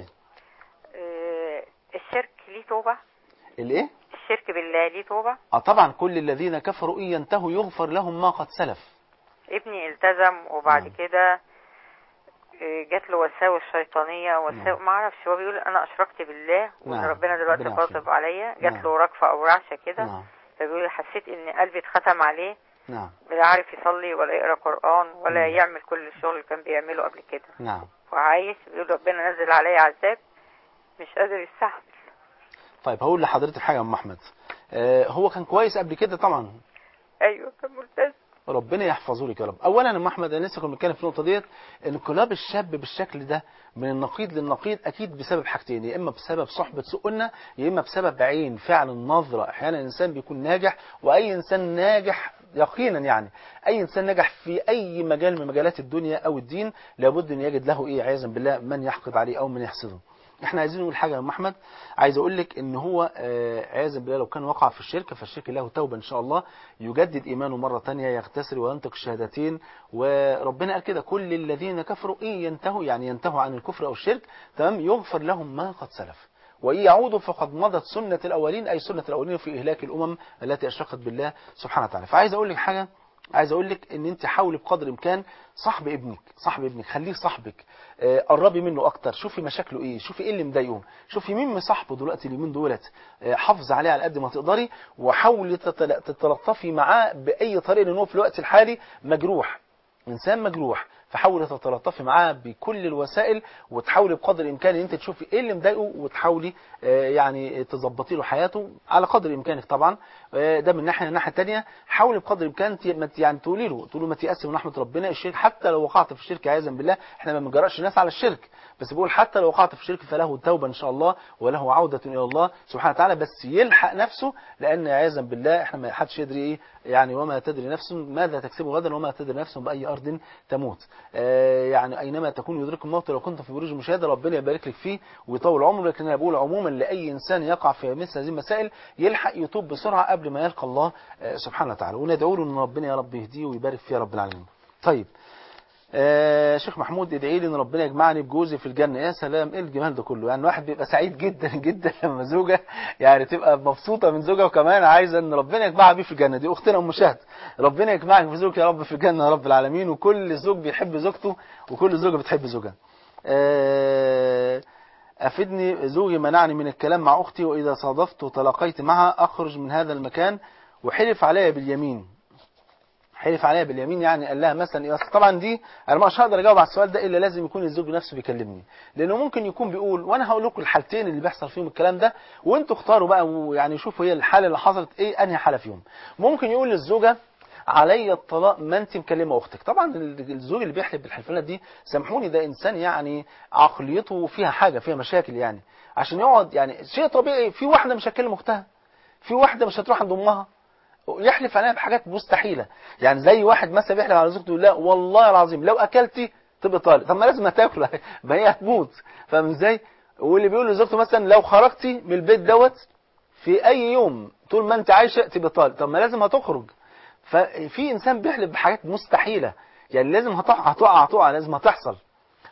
آه، الشرك ليه توبة الايه الشرك بالله ليه توبة اه طبعا كل الذين كفروا ان ينتهوا يغفر لهم ما قد سلف ابني التزم وبعد نعم. كده آه، جات له وساوس شيطانية وساوس نعم. ما اعرفش هو بيقول انا اشركت بالله وان نعم. ربنا دلوقتي ربنا غاضب يعافيك. عليا جات نعم. له رجفة او رعشة كده نعم فبيقول حسيت ان قلبي اتختم عليه نعم لا عارف يصلي ولا يقرا قرآن ولا نعم. يعمل كل الشغل اللي كان بيعمله قبل كده نعم وعايش بيقول ربنا نزل عليا عذاب مش قادر يستحمل طيب هقول لحضرتك حاجه يا ام احمد آه هو كان كويس قبل كده طبعا ايوه كان ملتزم ربنا يحفظه لك يا رب اولا يا ام احمد انا لسه كنا بنتكلم في النقطه ديت انقلاب الشاب بالشكل ده من النقيض للنقيض اكيد بسبب حاجتين يا اما بسبب صحبه سوء قلنا يا اما بسبب عين فعل النظره احيانا الانسان بيكون ناجح واي انسان ناجح يقينا يعني اي انسان ناجح في اي مجال من مجالات الدنيا او الدين لابد ان يجد له ايه عياذا بالله من يحقد عليه او من يحسده احنا عايزين نقول حاجه يا ام احمد عايز اقول لك ان هو آه، عياذا بالله لو كان وقع في الشرك فالشرك له توبه ان شاء الله يجدد ايمانه مره ثانيه يغتسل وينطق الشهادتين وربنا قال كده كل الذين كفروا ان ينتهوا يعني ينتهوا عن الكفر او الشرك تمام يغفر لهم ما قد سلف وإن يعودوا فقد مضت سنة الأولين أي سنة الأولين في إهلاك الأمم التي أشركت بالله سبحانه وتعالى فعايز أقول لك حاجة عايز اقول لك ان انت حاولي بقدر الامكان صاحب ابنك صاحب ابنك خليه صاحبك آه، قربي منه اكتر شوفي مشاكله ايه شوفي ايه اللي مضايقه شوفي مين مصاحبه دلوقتي اليومين دولت آه، حافظي عليه على قد ما تقدري وحاولي تتل- تتلطفي معاه باي طريقه لان هو في الوقت الحالي مجروح انسان مجروح فحاولي تتلطفي معاه بكل الوسائل وتحاولي بقدر الامكان ان انت تشوفي ايه اللي مضايقه وتحاولي آه، يعني تظبطي له حياته على قدر امكانك طبعا آه، ده من ناحيه الناحيه الثانيه حاولي بقدر الامكان ت- ما ت- يعني تقولي له تقول له ما تيأس من رحمه ربنا الشرك حتى لو وقعت في الشرك عياذا بالله احنا ما بنجرأش الناس على الشرك بس بقول حتى لو وقعت في الشرك فله توبه ان شاء الله وله عوده الى الله سبحانه وتعالى بس يلحق نفسه لان عياذا بالله احنا ما حدش يدري ايه يعني وما تدري نفس ماذا تكسب غدا وما تدري نفس باي ارض تموت آه يعني اينما تكون يدرككم الموت لو كنتم في بروج مشاهده ربنا يبارك لك فيه ويطول عمره لكن انا بقول عموما لاي انسان يقع في مثل هذه المسائل يلحق يتوب بسرعه قبل ما يلقى الله آه سبحانه وتعالى وندعو له ان ربنا يا رب يهديه ويبارك فيه يا رب العالمين طيب آه شيخ محمود ادعي لي ان ربنا يجمعني بجوزي في الجنه يا سلام ايه الجمال ده كله يعني الواحد بيبقى سعيد جدا جدا لما زوجه يعني تبقى مبسوطه من زوجها وكمان عايزه ان ربنا يجمعها بيه في الجنه دي اختنا ام شهد ربنا يجمعك بزوجك يا رب في الجنه يا رب العالمين وكل زوج بيحب زوجته وكل زوجه بتحب زوجها آه افدني زوجي منعني من الكلام مع اختي واذا صادفت وتلاقيت معها اخرج من هذا المكان وحلف عليا باليمين حلف عليها باليمين يعني قال لها مثلا إيه؟ أصل طبعا دي انا مش هقدر اجاوب على السؤال ده الا لازم يكون الزوج نفسه بيكلمني لانه ممكن يكون بيقول وانا هقول لكم الحالتين اللي بيحصل فيهم الكلام ده وانتوا اختاروا بقى ويعني شوفوا هي الحاله اللي حصلت ايه انهي حاله فيهم ممكن يقول للزوجه علي الطلاق ما انت مكلمه اختك طبعا الزوج اللي بيحلف بالحلفانات دي سامحوني ده انسان يعني عقليته فيها حاجه فيها مشاكل يعني عشان يقعد يعني شيء طبيعي في واحده مش هتكلم اختها في واحده مش هتروح عند امها يحلف عليها بحاجات مستحيله يعني زي واحد مثلا بيحلف على زوجته يقول لا والله العظيم لو اكلتي تبقى طالق طب ما لازم هتاكل ما هي هتموت فاهم ازاي واللي بيقول لزوجته مثلا لو خرجتي من البيت دوت في اي يوم طول ما انت عايشه تبقى طالق طب ما لازم هتخرج ففي انسان بيحلف بحاجات مستحيله يعني لازم هتقع هتقع هتقع لازم هتحصل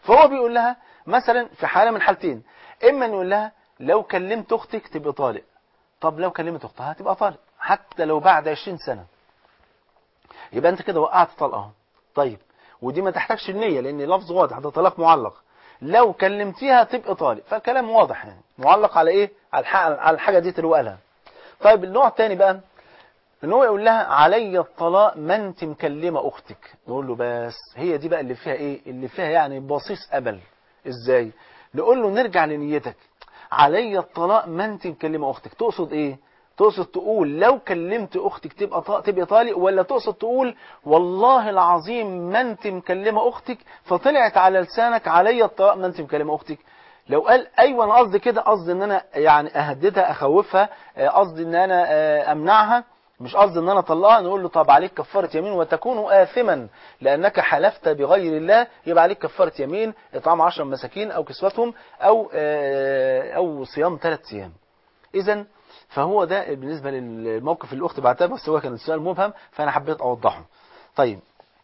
فهو بيقول لها مثلا في حالة من حالتين إما نقول لها لو كلمت أختك تبقى طالق طب لو كلمت أختها تبقى طالق حتى لو بعد 20 سنة يبقى أنت كده وقعت طلقة اهو طيب ودي ما تحتاجش النية لأن لفظ واضح ده طلاق معلق لو كلمتيها تبقى طالق فالكلام واضح يعني معلق على إيه على الح- على الحاجة دي اللي هو قالها طيب النوع الثاني بقى ان هو يقول لها علي الطلاق ما انت مكلمه اختك نقول له بس هي دي بقى اللي فيها ايه اللي فيها يعني بصيص امل ازاي نقول له نرجع لنيتك علي الطلاق ما انت مكلمه اختك تقصد ايه تقصد تقول لو كلمت اختك تبقى طا... تبقى طالق ولا تقصد تقول والله العظيم ما انت مكلمه اختك فطلعت على لسانك علي الطلاق ما انت مكلمه اختك لو قال ايوه انا قصدي كده قصدي ان انا يعني اهددها اخوفها آه، قصدي ان انا آه، امنعها مش قصدي ان انا اطلقها نقول له طب عليك كفاره يمين وتكون اثما لانك حلفت بغير الله يبقى عليك كفاره يمين اطعام 10 مساكين او كسوتهم او آه، او صيام ثلاث ايام اذا فهو ده بالنسبه للموقف اللي الاخت بعتها بس هو كان السؤال مبهم فانا حبيت اوضحه طيب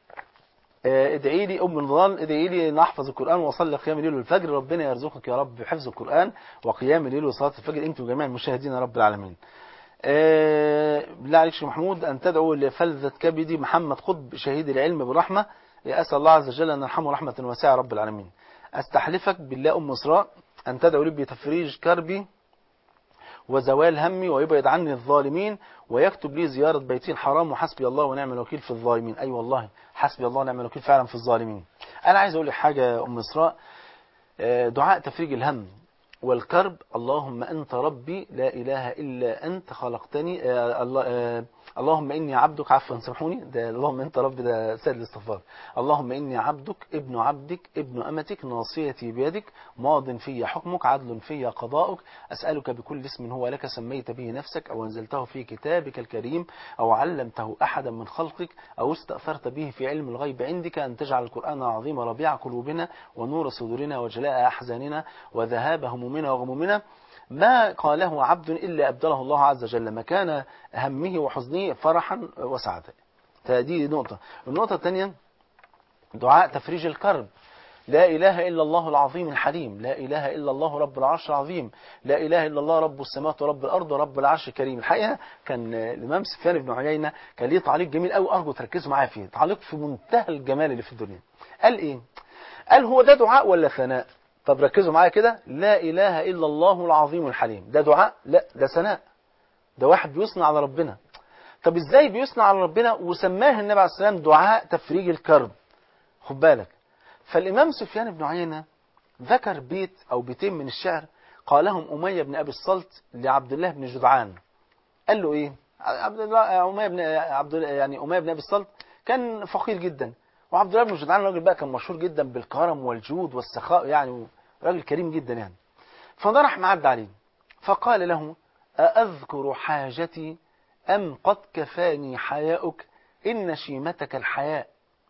آه، ادعي لي ام نضال ادعي لي نحفظ القران واصلي قيام الليل والفجر ربنا يرزقك يا رب بحفظ القران وقيام الليل وصلاه الفجر انت وجميع المشاهدين يا رب العالمين آه، بالله عليك شيخ محمود أن تدعو لفلذة كبدي محمد قطب شهيد العلم بالرحمة أسأل الله عز وجل أن يرحمه رحمة واسعة رب العالمين أستحلفك بالله أم إسراء أن تدعو لي بتفريج كربي وزوال همي ويبعد عني الظالمين ويكتب لي زيارة بيتي الحرام وحسبي الله ونعم الوكيل في الظالمين أي أيوة والله حسبي الله ونعم الوكيل فعلا في الظالمين أنا عايز أقول لك حاجة يا أم إسراء آه، دعاء تفريج الهم والكرب اللهم أنت ربي لا إله إلا أنت خلقتني آه الله آه اللهم إني عبدك عفوا سامحوني ده اللهم أنت ربي ده سيد الاستغفار اللهم إني عبدك ابن عبدك ابن أمتك ناصيتي بيدك ماض في حكمك عدل في قضاؤك أسألك بكل اسم هو لك سميت به نفسك أو أنزلته في كتابك الكريم أو علمته أحدا من خلقك أو استأثرت به في علم الغيب عندك أن تجعل القرآن العظيم ربيع قلوبنا ونور صدورنا وجلاء أحزاننا وذهاب همومنا وغمومنا ما قاله عبد إلا أبدله الله عز وجل مكان همه وحزنه فرحا وسعادة فدي نقطة النقطة الثانية دعاء تفريج الكرب لا إله إلا الله العظيم الحليم لا إله إلا الله رب العرش العظيم لا إله إلا الله رب السماوات ورب الأرض ورب العرش الكريم الحقيقة كان الإمام سفيان بن عيينة كان ليه تعليق جميل قوي أرجو تركزوا معايا فيه تعليق في منتهى الجمال اللي في الدنيا قال إيه قال هو ده دعاء ولا ثناء طب ركزوا معايا كده لا إله إلا الله العظيم الحليم ده دعاء لا ده ثناء ده واحد بيثنى على ربنا طب ازاي بيثنى على ربنا وسماه النبي عليه السلام دعاء تفريج الكرب خد بالك فالإمام سفيان بن عيينة ذكر بيت أو بيتين من الشعر قالهم أمية بن أبي الصلت لعبد الله بن جدعان قال له إيه عبد الله أمية بن عبد يعني أمية بن أبي الصلت كان فقير جدا وعبد الله بن جدعان راجل بقى كان مشهور جدا بالكرم والجود والسخاء يعني راجل كريم جدا يعني فده راح معد عليه فقال له أأذكر حاجتي أم قد كفاني حياؤك إن شيمتك الحياء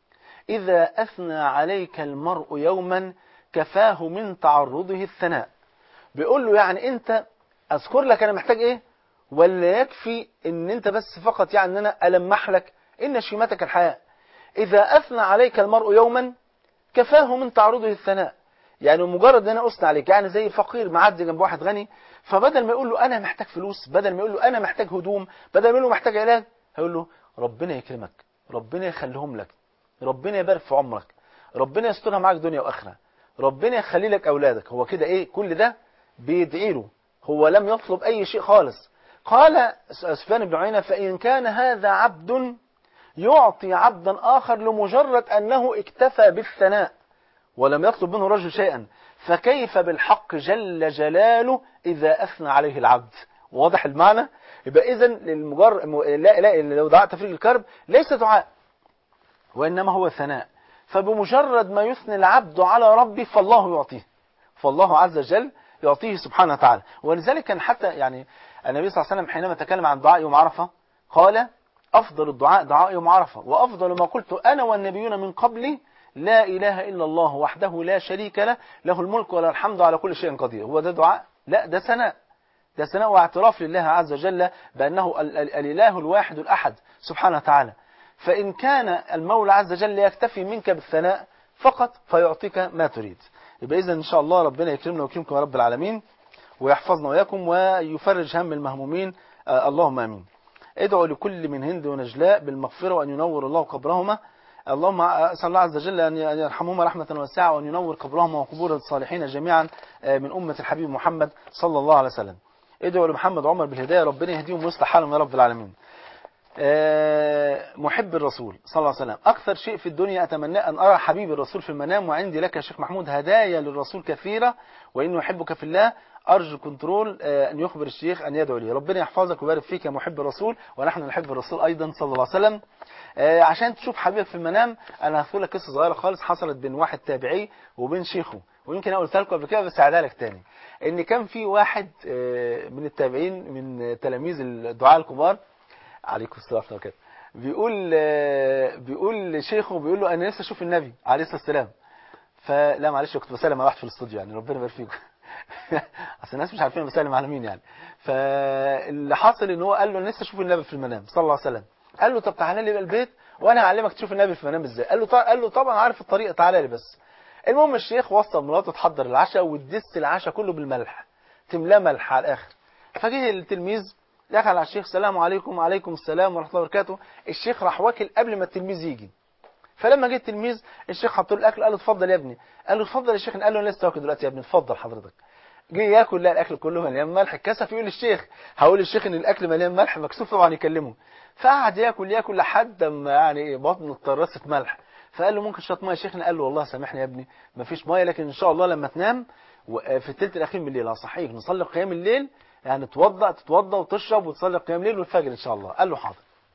إذا أثنى عليك المرء يوما كفاه من تعرضه الثناء بيقول له يعني أنت أذكر لك أنا محتاج إيه ولا يكفي ان انت بس فقط يعني ان انا ألمح لك ان شيمتك الحياء اذا اثنى عليك المرء يوما كفاه من تعرضه الثناء يعني مجرد ان انا اثنى عليك يعني زي فقير معدي جنب واحد غني فبدل ما يقول له انا محتاج فلوس بدل ما يقول له انا محتاج هدوم بدل ما يقول له محتاج علاج هيقول له ربنا يكرمك ربنا يخليهم لك ربنا يبارك في عمرك ربنا يسترها معاك دنيا واخره ربنا يخلي لك اولادك هو كده ايه كل ده بيدعي له هو لم يطلب اي شيء خالص قال سفيان بن عيينة فإن كان هذا عبد يعطي عبدا آخر لمجرد أنه اكتفى بالثناء ولم يطلب منه رجل شيئا فكيف بالحق جل جلاله إذا أثنى عليه العبد واضح المعنى يبقى إذن للمجرد لا لا لو دعاء تفريج الكرب ليس دعاء وإنما هو ثناء فبمجرد ما يثني العبد على ربه فالله يعطيه فالله عز وجل يعطيه سبحانه وتعالى ولذلك كان حتى يعني النبي صلى الله عليه وسلم حينما تكلم عن دعاء يوم عرفة قال أفضل الدعاء دعاء يوم عرفة وأفضل ما قلت أنا والنبيون من قبلي لا إله إلا الله وحده لا شريك له له الملك وله الحمد على كل شيء قدير هو ده دعاء لا ده ثناء ده ثناء واعتراف لله عز وجل بأنه الإله الواحد الأحد سبحانه وتعالى فإن كان المولى عز وجل يكتفي منك بالثناء فقط فيعطيك ما تريد يبقى إذا إن شاء الله ربنا يكرمنا ويكرمكم يا رب العالمين ويحفظنا وإياكم ويفرج هم المهمومين آه اللهم آمين ادعوا لكل من هند ونجلاء بالمغفرة وأن ينور الله قبرهما اللهم أسأل الله عز وجل أن يرحمهما رحمة واسعة وأن ينور قبرهما وقبور الصالحين جميعا آه، من أمة الحبيب محمد صلى الله عليه وسلم ادعوا لمحمد وعمر بالهداية ربنا يهديهم ويصلح حالهم يا رب العالمين آه، محب الرسول صلى الله عليه وسلم أكثر شيء في الدنيا أتمنى أن أرى حبيب الرسول في المنام وعندي لك يا شيخ محمود هدايا للرسول كثيرة وإنه يحبك في الله أرجو كنترول آه، أن يخبر الشيخ أن يدعو لي ربنا يحفظك ويبارك فيك يا محب الرسول ونحن نحب الرسول أيضا صلى الله عليه وسلم آه، عشان تشوف حبيبك في المنام أنا هقول لك قصة صغيرة خالص حصلت بين واحد تابعي وبين شيخه ويمكن أنا قلتها لكم قبل كده بس هعيدها لك تاني إن كان في واحد آه، من التابعين من تلاميذ الدعاء الكبار عليكم السلام ورحمة الله وبركاته بيقول آه، بيقول لشيخه بيقول له انا نفسي اشوف النبي عليه الصلاه والسلام فلا معلش كنت بسلم على واحد في الاستوديو يعني ربنا يبارك فيكم اصل الناس مش عارفين أنا بسلم على مين يعني فاللي حاصل ان هو قال له انا نفسي اشوف النبي في المنام صلى الله عليه وسلم قال له طب تعالى لي بقى البيت وانا هعلمك تشوف النبي في المنام ازاي قال له طبعا قال له طبعا عارف الطريقه تعالى لي بس المهم الشيخ وصل مراته تحضر العشاء وتدس العشاء كله بالملح تملاه ملح على الاخر فجه التلميذ دخل على الشيخ السلام عليكم وعليكم السلام ورحمه الله وبركاته الشيخ راح واكل قبل ما التلميذ يجي فلما جه التلميذ الشيخ حط له الاكل قال له اتفضل يا ابني قال له اتفضل يا شيخ قال له أنا لسه واكل دلوقتي يا ابني اتفضل حضرتك جه ياكل لا الاكل كله مليان ملح اتكسف يقول للشيخ هقول للشيخ ان الاكل مليان ملح مكسوف طبعا يكلمه فقعد ياكل ياكل لحد ما يعني إيه بطنه اترست ملح فقال له ممكن شويه ميه يا شيخنا قال له والله سامحني يا ابني مفيش ميه لكن ان شاء الله لما تنام و- في الثلث الاخير من الليل هصحيك نصلي قيام الليل يعني توضأ تتوضأ وتشرب وتصلي قيام الليل والفجر ان شاء الله قال له حاضر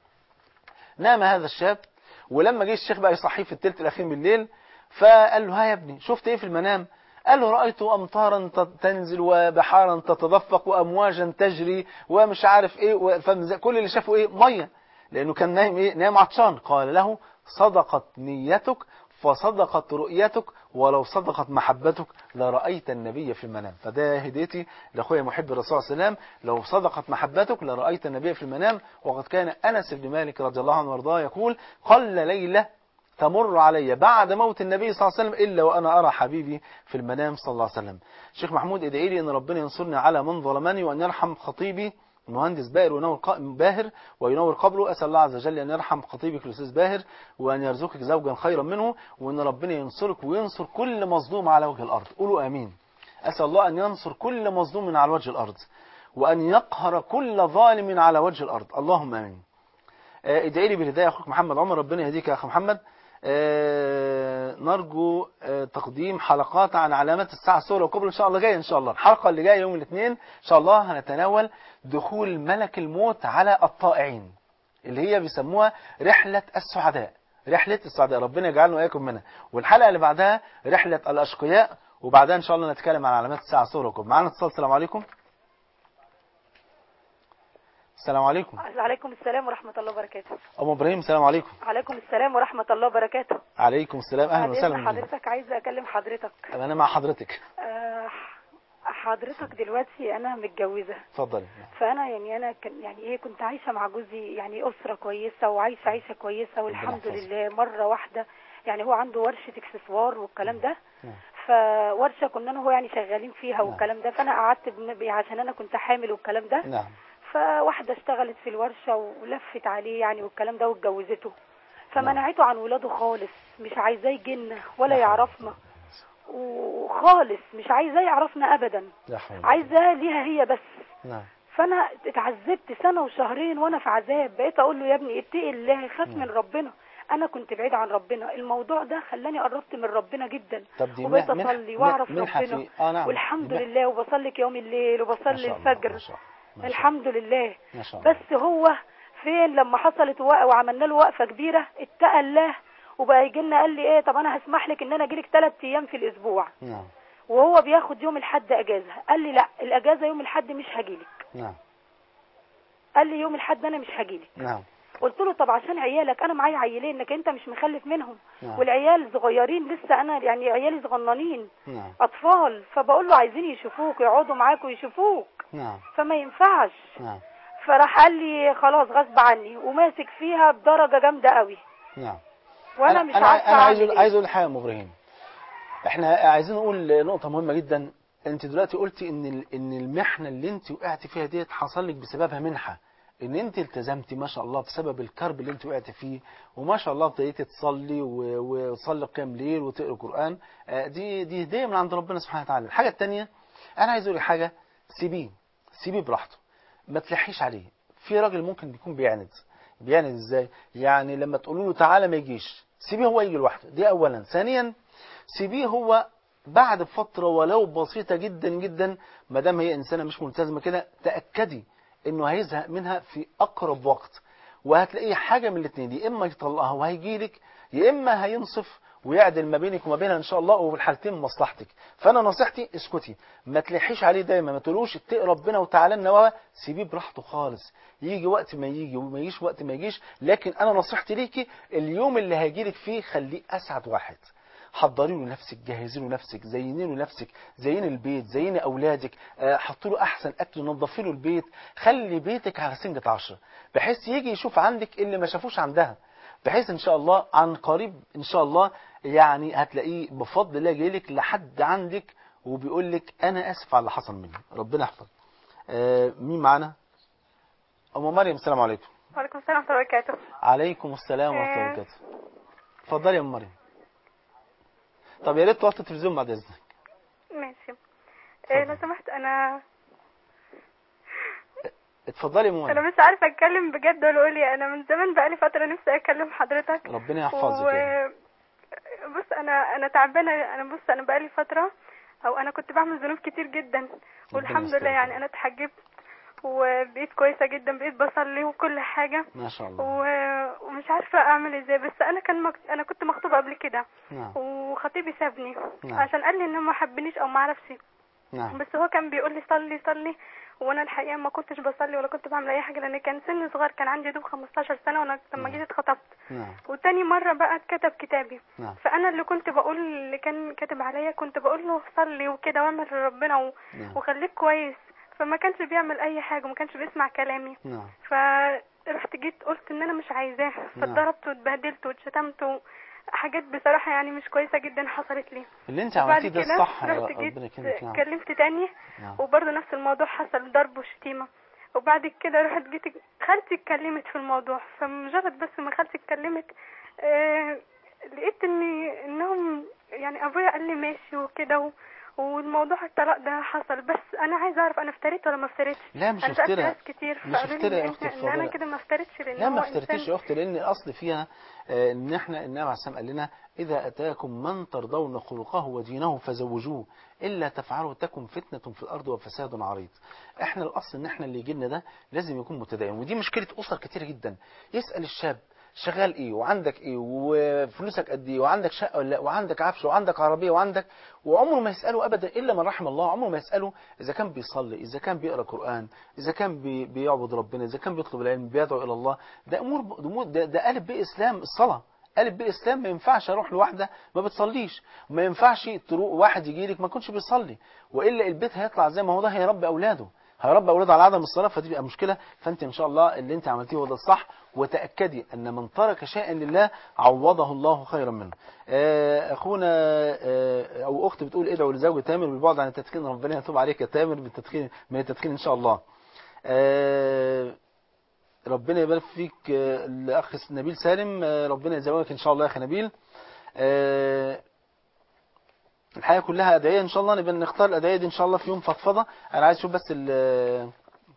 نام هذا الشاب ولما جه الشيخ بقى يصحيه في الثلث الاخير من الليل فقال له ها يا ابني شفت ايه في المنام قال له رأيت أمطارا ت- تنزل وبحارا تتدفق وأمواجا تجري ومش عارف إيه و- فمز- كل اللي شافه إيه مية لأنه كان نايم إيه نايم عطشان قال له صدقت نيتك فصدقت رؤيتك ولو صدقت محبتك لرأيت النبي في المنام فده هديتي لأخويا محب الرسول صلى الله عليه وسلم لو صدقت محبتك لرأيت النبي في المنام وقد كان أنس بن مالك رضي الله عنه وارضاه يقول قل ليلة تمر علي بعد موت النبي صلى الله عليه وسلم إلا وأنا أرى حبيبي في المنام صلى الله عليه وسلم شيخ محمود ادعي لي أن ربنا ينصرني على من ظلمني وأن يرحم خطيبي المهندس باهر وينور ق- باهر وينور قبره أسأل الله عز وجل أن يرحم خطيبك الأستاذ باهر وأن يرزقك زوجا خيرا منه وأن ربنا ينصرك وينصر كل مظلوم على وجه الأرض قولوا آمين أسأل الله أن ينصر كل مظلوم على وجه الأرض وأن يقهر كل ظالم على وجه الأرض اللهم آمين آه، ادعي لي بالهداية أخوك محمد عمر ربنا يهديك يا أخي محمد آه، نرجو آه، تقديم حلقات عن علامات الساعة الصغرى والكبرى إن شاء الله جاية إن شاء الله الحلقة اللي جاية يوم الاثنين إن شاء الله هنتناول دخول ملك الموت على الطائعين اللي هي بيسموها رحلة السعداء رحلة السعداء ربنا يجعلنا وإياكم منها والحلقة اللي بعدها رحلة الأشقياء وبعدها إن شاء الله نتكلم عن علامات الساعة الصغرى والكبرى معانا اتصال السلام عليكم السلام عليكم عليكم السلام ورحمة الله وبركاته أم إبراهيم السلام عليكم عليكم السلام ورحمة الله وبركاته عليكم السلام أهلا بعد وسهلا إذن بك. حضرتك عايزة أكلم حضرتك أنا مع حضرتك آه، حضرتك دلوقتي أنا متجوزة اتفضلي فأنا يعني أنا كان يعني إيه كنت عايشة مع جوزي يعني أسرة كويسة وعايشة عيشة كويسة والحمد يحفظك. لله مرة واحدة يعني هو عنده ورشة اكسسوار والكلام ده نعم. فورشة كنا أنا وهو يعني شغالين فيها نعم. والكلام ده فأنا قعدت بن- عشان أنا كنت حامل والكلام ده نعم فواحدة اشتغلت في الورشة ولفت عليه يعني والكلام ده واتجوزته فمنعته عن ولاده خالص مش عايزاه يجينا ولا لا حول. يعرفنا وخالص مش عايزاه يعرفنا ابدا لا حول عايزاه ليها هي بس نعم فانا اتعذبت سنة وشهرين وانا في عذاب بقيت اقول له يا ابني اتقي الله خاف من ربنا انا كنت بعيد عن ربنا الموضوع ده خلاني قربت من ربنا جدا طب دي وبقيت منح- اصلي منح- واعرف منحة ربنا في- آه نعم. والحمد منح- لله وبصلي يوم الليل ما وبصلي شاء الله، الفجر ما شاء الله، ما شاء الحمد لله ما شاء الله. بس هو فين لما حصلت وق- وعملنا له وقفه كبيره اتقى الله وبقى يجي لنا قال لي ايه طب انا هسمح لك ان انا اجي لك ثلاث ايام في الاسبوع نعم وهو بياخد يوم الحد اجازه قال لي لا الاجازه يوم الحد مش هجيلك نعم قال لي يوم الحد انا مش هجيلك نعم قلت له طب عشان عيالك انا معايا عيلين انك انت مش مخلف منهم نعم. والعيال صغيرين لسه انا يعني عيالي صغننين نعم اطفال فبقول له عايزين يشوفوك يقعدوا معاك ويشوفوك نعم فما ينفعش نعم فراح قال لي خلاص غصب عني وماسك فيها بدرجه جامده قوي نعم وانا مش أنا, عارفه أنا عايز أعمل أقول- إيه. عايز أقول حاجة يا أم إبراهيم احنا عايزين نقول نقطة مهمة جدا انت دلوقتي قلتي ان ال- ان المحنة اللي انت وقعتي فيها ديت حصل لك بسببها منحة ان انت التزمتي ما شاء الله بسبب الكرب اللي انت وقعتي فيه وما شاء الله ابتديتي تصلي و- وتصلي قيام ليل وتقرا قرآن آه، دي دي هدية من عند ربنا سبحانه وتعالى الحاجة التانية انا عايز اقول لك حاجة سيبيه سيبيه براحته ما تلحيش عليه في راجل ممكن بيكون بيعند بيعند ازاي يعني لما تقولوا له تعالى ما يجيش سيبيه هو يجي لوحده دي اولا ثانيا سيبيه هو بعد فترة ولو بسيطة جدا جدا ما دام هي إنسانة مش ملتزمة كده تأكدي إنه هيزهق منها في أقرب وقت وهتلاقيه حاجة من الاثنين يا إما يطلقها وهيجيلك يا إما هينصف ويعدل ما بينك وما بينها إن شاء الله وفي الحالتين مصلحتك فأنا نصيحتي اسكتي ما تلحيش عليه دايما ما تقولوش اتقي ربنا وتعالى لنا سيبيه براحته خالص يجي وقت ما يجي وما يجيش وقت ما يجيش لكن أنا نصيحتي ليكي اليوم اللي هيجيلك فيه خليه أسعد واحد حضري له نفسك جهزي له نفسك زيني له نفسك زيني البيت زيني اولادك آه، حطي له احسن اكل نظفي له البيت خلي بيتك على سنجة عشرة بحيث يجي يشوف عندك اللي ما شافوش عندها بحيث ان شاء الله عن قريب ان شاء الله يعني هتلاقيه بفضل الله جايلك لحد عندك وبيقول لك انا اسف على اللي حصل مني ربنا يحفظ آه، مين معانا ام مريم السلام عليكم وعليكم السلام ورحمة الله وبركاته عليكم السلام ورحمه الله آه. وبركاته اتفضلي يا ام مريم طب يا ريت توطي التلفزيون بعد اذنك ماشي إيه لو سمحت انا اتفضلي يا ام انا مريم مش عارفة اتكلم بجد ولا اقول إيه. انا من زمان بقالي فترة نفسي اكلم حضرتك ربنا يحفظك يا رب. بص انا انا تعبانة انا بص انا بقالي فترة او انا كنت بعمل ذنوب كتير جدا والحمد يستر لله يا يعني رب. انا اتحجبت وبقيت كويسة جدا بقيت بصلي وكل حاجة ما شاء الله و- ومش عارفة اعمل ازاي بس انا كان مك... انا كنت مخطوبة قبل كده نعم وخطيبي سابني نعم. عشان قال لي انه ما حبنيش او ما عرفش نعم بس هو كان بيقول لي صلي صلي وانا الحقيقه ما كنتش بصلي ولا كنت بعمل اي حاجه لان كان سن صغير كان عندي دوب 15 سنه وانا لما نعم. جيت اتخطبت نعم وتاني مره بقى اتكتب كتابي نعم فانا اللي كنت بقول اللي كان كاتب عليا كنت بقول له صلي وكده واعمل لربنا و... نعم وخليك كويس فما كانش بيعمل اي حاجه وما كانش بيسمع كلامي نعم فرحت جيت قلت ان انا مش عايزاه فاتضربت واتبهدلت واتشتمت و... حاجات بصراحه يعني مش كويسه جدا حصلت لي اللي انت وبعد عملتيه ده كده الصح يا رحت جيت ربنا يكرمك نعم كلمت تاني نعم وبرضه نفس الموضوع حصل ضرب وشتيمة وبعد كده رحت جيت خالتي اتكلمت في الموضوع فمجرد بس ما خالتي اتكلمت آه لقيت ان انهم يعني ابويا قال لي ماشي وكده و- والموضوع الطلاق ده حصل بس انا عايزه اعرف انا افتريت ولا ما افتريتش لا مش انا سالت افترى ناس كتير مش فقالوا افترى لي يا إن- أختي ان انا الفاضلة. كده ما افتريتش لان لا ما هو افترتيش إنسان- يا اختي لان الاصل فيها آه، ان احنا النبي عليه السلام قال لنا اذا اتاكم من ترضون خلقه ودينه فزوجوه الا تفعلوا تكن فتنه في الارض وفساد عريض احنا الاصل ان احنا اللي يجي لنا ده لازم يكون متدين ودي مشكله اسر كتيره جدا يسال الشاب شغال ايه وعندك ايه وفلوسك قد ايه وعندك شقه ولا لا وعندك عفش وعندك عربيه وعندك وعمره ما يساله ابدا الا من رحم الله عمره ما يساله اذا كان بيصلي اذا كان بيقرا قران اذا كان بي بيعبد ربنا اذا كان بيطلب العلم بيدعو الى الله ده امور أمور- ده, ده قالب باسلام الصلاه قالب باسلام ما ينفعش اروح لواحده ما بتصليش ما ينفعش تروح واحد يجي لك ما يكونش بيصلي والا البيت هيطلع زي ما هو ده هيربي اولاده هيربي اولاده على عدم الصلاه فدي بقى مشكله فانت ان شاء الله اللي انت عملتيه هو ده الصح وتاكدي ان من ترك شيئا لله عوضه الله خيرا منه آه، اخونا آه، او اخت بتقول ادعوا لزوج تامر بالبعد عن التدخين ربنا يتوب عليك يا تامر بالتدخين من التدخين ان شاء الله آه، ربنا يبارك فيك آه، الاخ نبيل سالم آه، ربنا يزوجك ان شاء الله يا اخي نبيل آه، الحياه كلها ادعيه ان شاء الله نبقى نختار الادعيه دي ان شاء الله في يوم فضفضه انا عايز اشوف بس ال-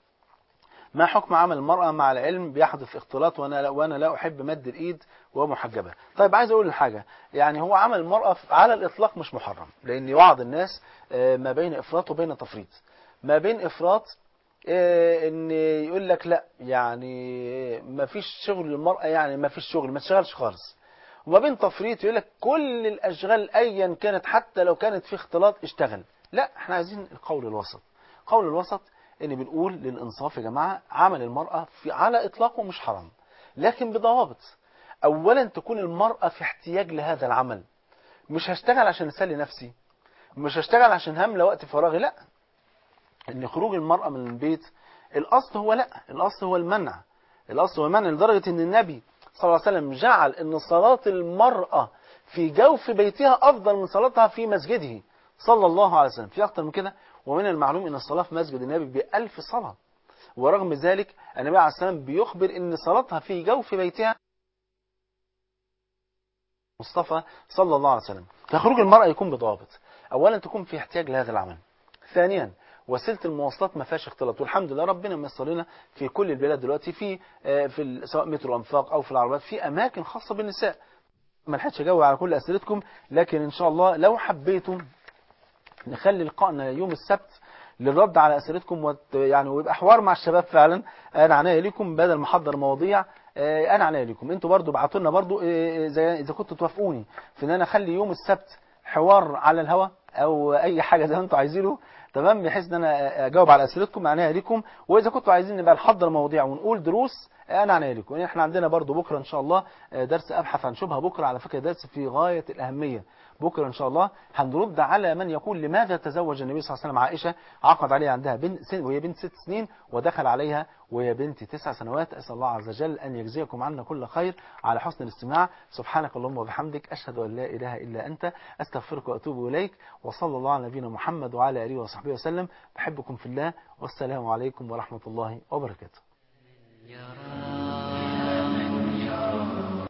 ما حكم عمل المرأة مع العلم بيحدث اختلاط وانا لا وانا لا احب مد الايد ومحجبة طيب عايز اقول حاجة يعني هو عمل المرأة على الاطلاق مش محرم لان بعض الناس آه، ما بين افراط وبين تفريط ما بين افراط آه، ان يقول لك لا يعني ما فيش شغل للمرأة يعني ما فيش شغل ما تشتغلش خالص وما بين تفريط يقول لك كل الاشغال ايا كانت حتى لو كانت في اختلاط اشتغل لا احنا عايزين القول الوسط قول الوسط ان بنقول للانصاف يا جماعه عمل المراه في على اطلاقه مش حرام لكن بضوابط اولا تكون المراه في احتياج لهذا العمل مش هشتغل عشان اسلي نفسي مش هشتغل عشان هملى وقت فراغي لا ان خروج المراه من البيت الاصل هو لا الاصل هو المنع الاصل هو المنع لدرجه ان النبي صلى الله عليه وسلم جعل ان صلاه المراه في جوف بيتها أفضل من صلاتها في مسجده صلى الله عليه وسلم في أكتر من كده ومن المعلوم أن الصلاة في مسجد النبي بألف صلاة ورغم ذلك النبي عليه السلام بيخبر أن صلاتها في جوف بيتها مصطفى صلى الله عليه وسلم فخروج المرأة يكون بضوابط أولا تكون في احتياج لهذا العمل ثانيا وسيله المواصلات ما فيهاش اختلاط والحمد لله ربنا ميسر لنا في كل البلاد دلوقتي في آه، في ال- سواء مترو انفاق او في العربيات في اماكن خاصه بالنساء ما لحقتش اجاوب على كل اسئلتكم لكن ان شاء الله لو حبيتم نخلي لقائنا يوم السبت للرد على اسئلتكم وت... يعني ويبقى حوار مع الشباب فعلا انا عناية ليكم بدل ما احضر مواضيع آه، انا عناية ليكم انتوا برضو ابعتوا لنا برضو آه، زي اذا كنتوا توافقوني في ان انا اخلي يوم السبت حوار على الهواء او اي حاجه زي ما انتوا عايزينه تمام بحيث ان انا اجاوب على اسئلتكم عناية ليكم واذا كنتوا عايزين نبقى نحضر مواضيع ونقول دروس انا عناية ليكم يعني احنا عندنا برضو بكره ان شاء الله آه، درس ابحث عن شبهه بكره على فكره درس في غايه الاهميه بكره ان شاء الله هنرد على من يقول لماذا تزوج النبي صلى الله عليه وسلم عائشه عقد عليها عندها بنت سن وهي بنت ست سنين ودخل عليها وهي بنت تسع سنوات اسال الله عز وجل ان يجزيكم عنا كل خير على حسن الاستماع سبحانك اللهم وبحمدك اشهد ان لا اله الا انت استغفرك واتوب اليك وصلى الله على نبينا محمد وعلى اله وصحبه وسلم بحبكم في الله والسلام عليكم ورحمه الله وبركاته يرى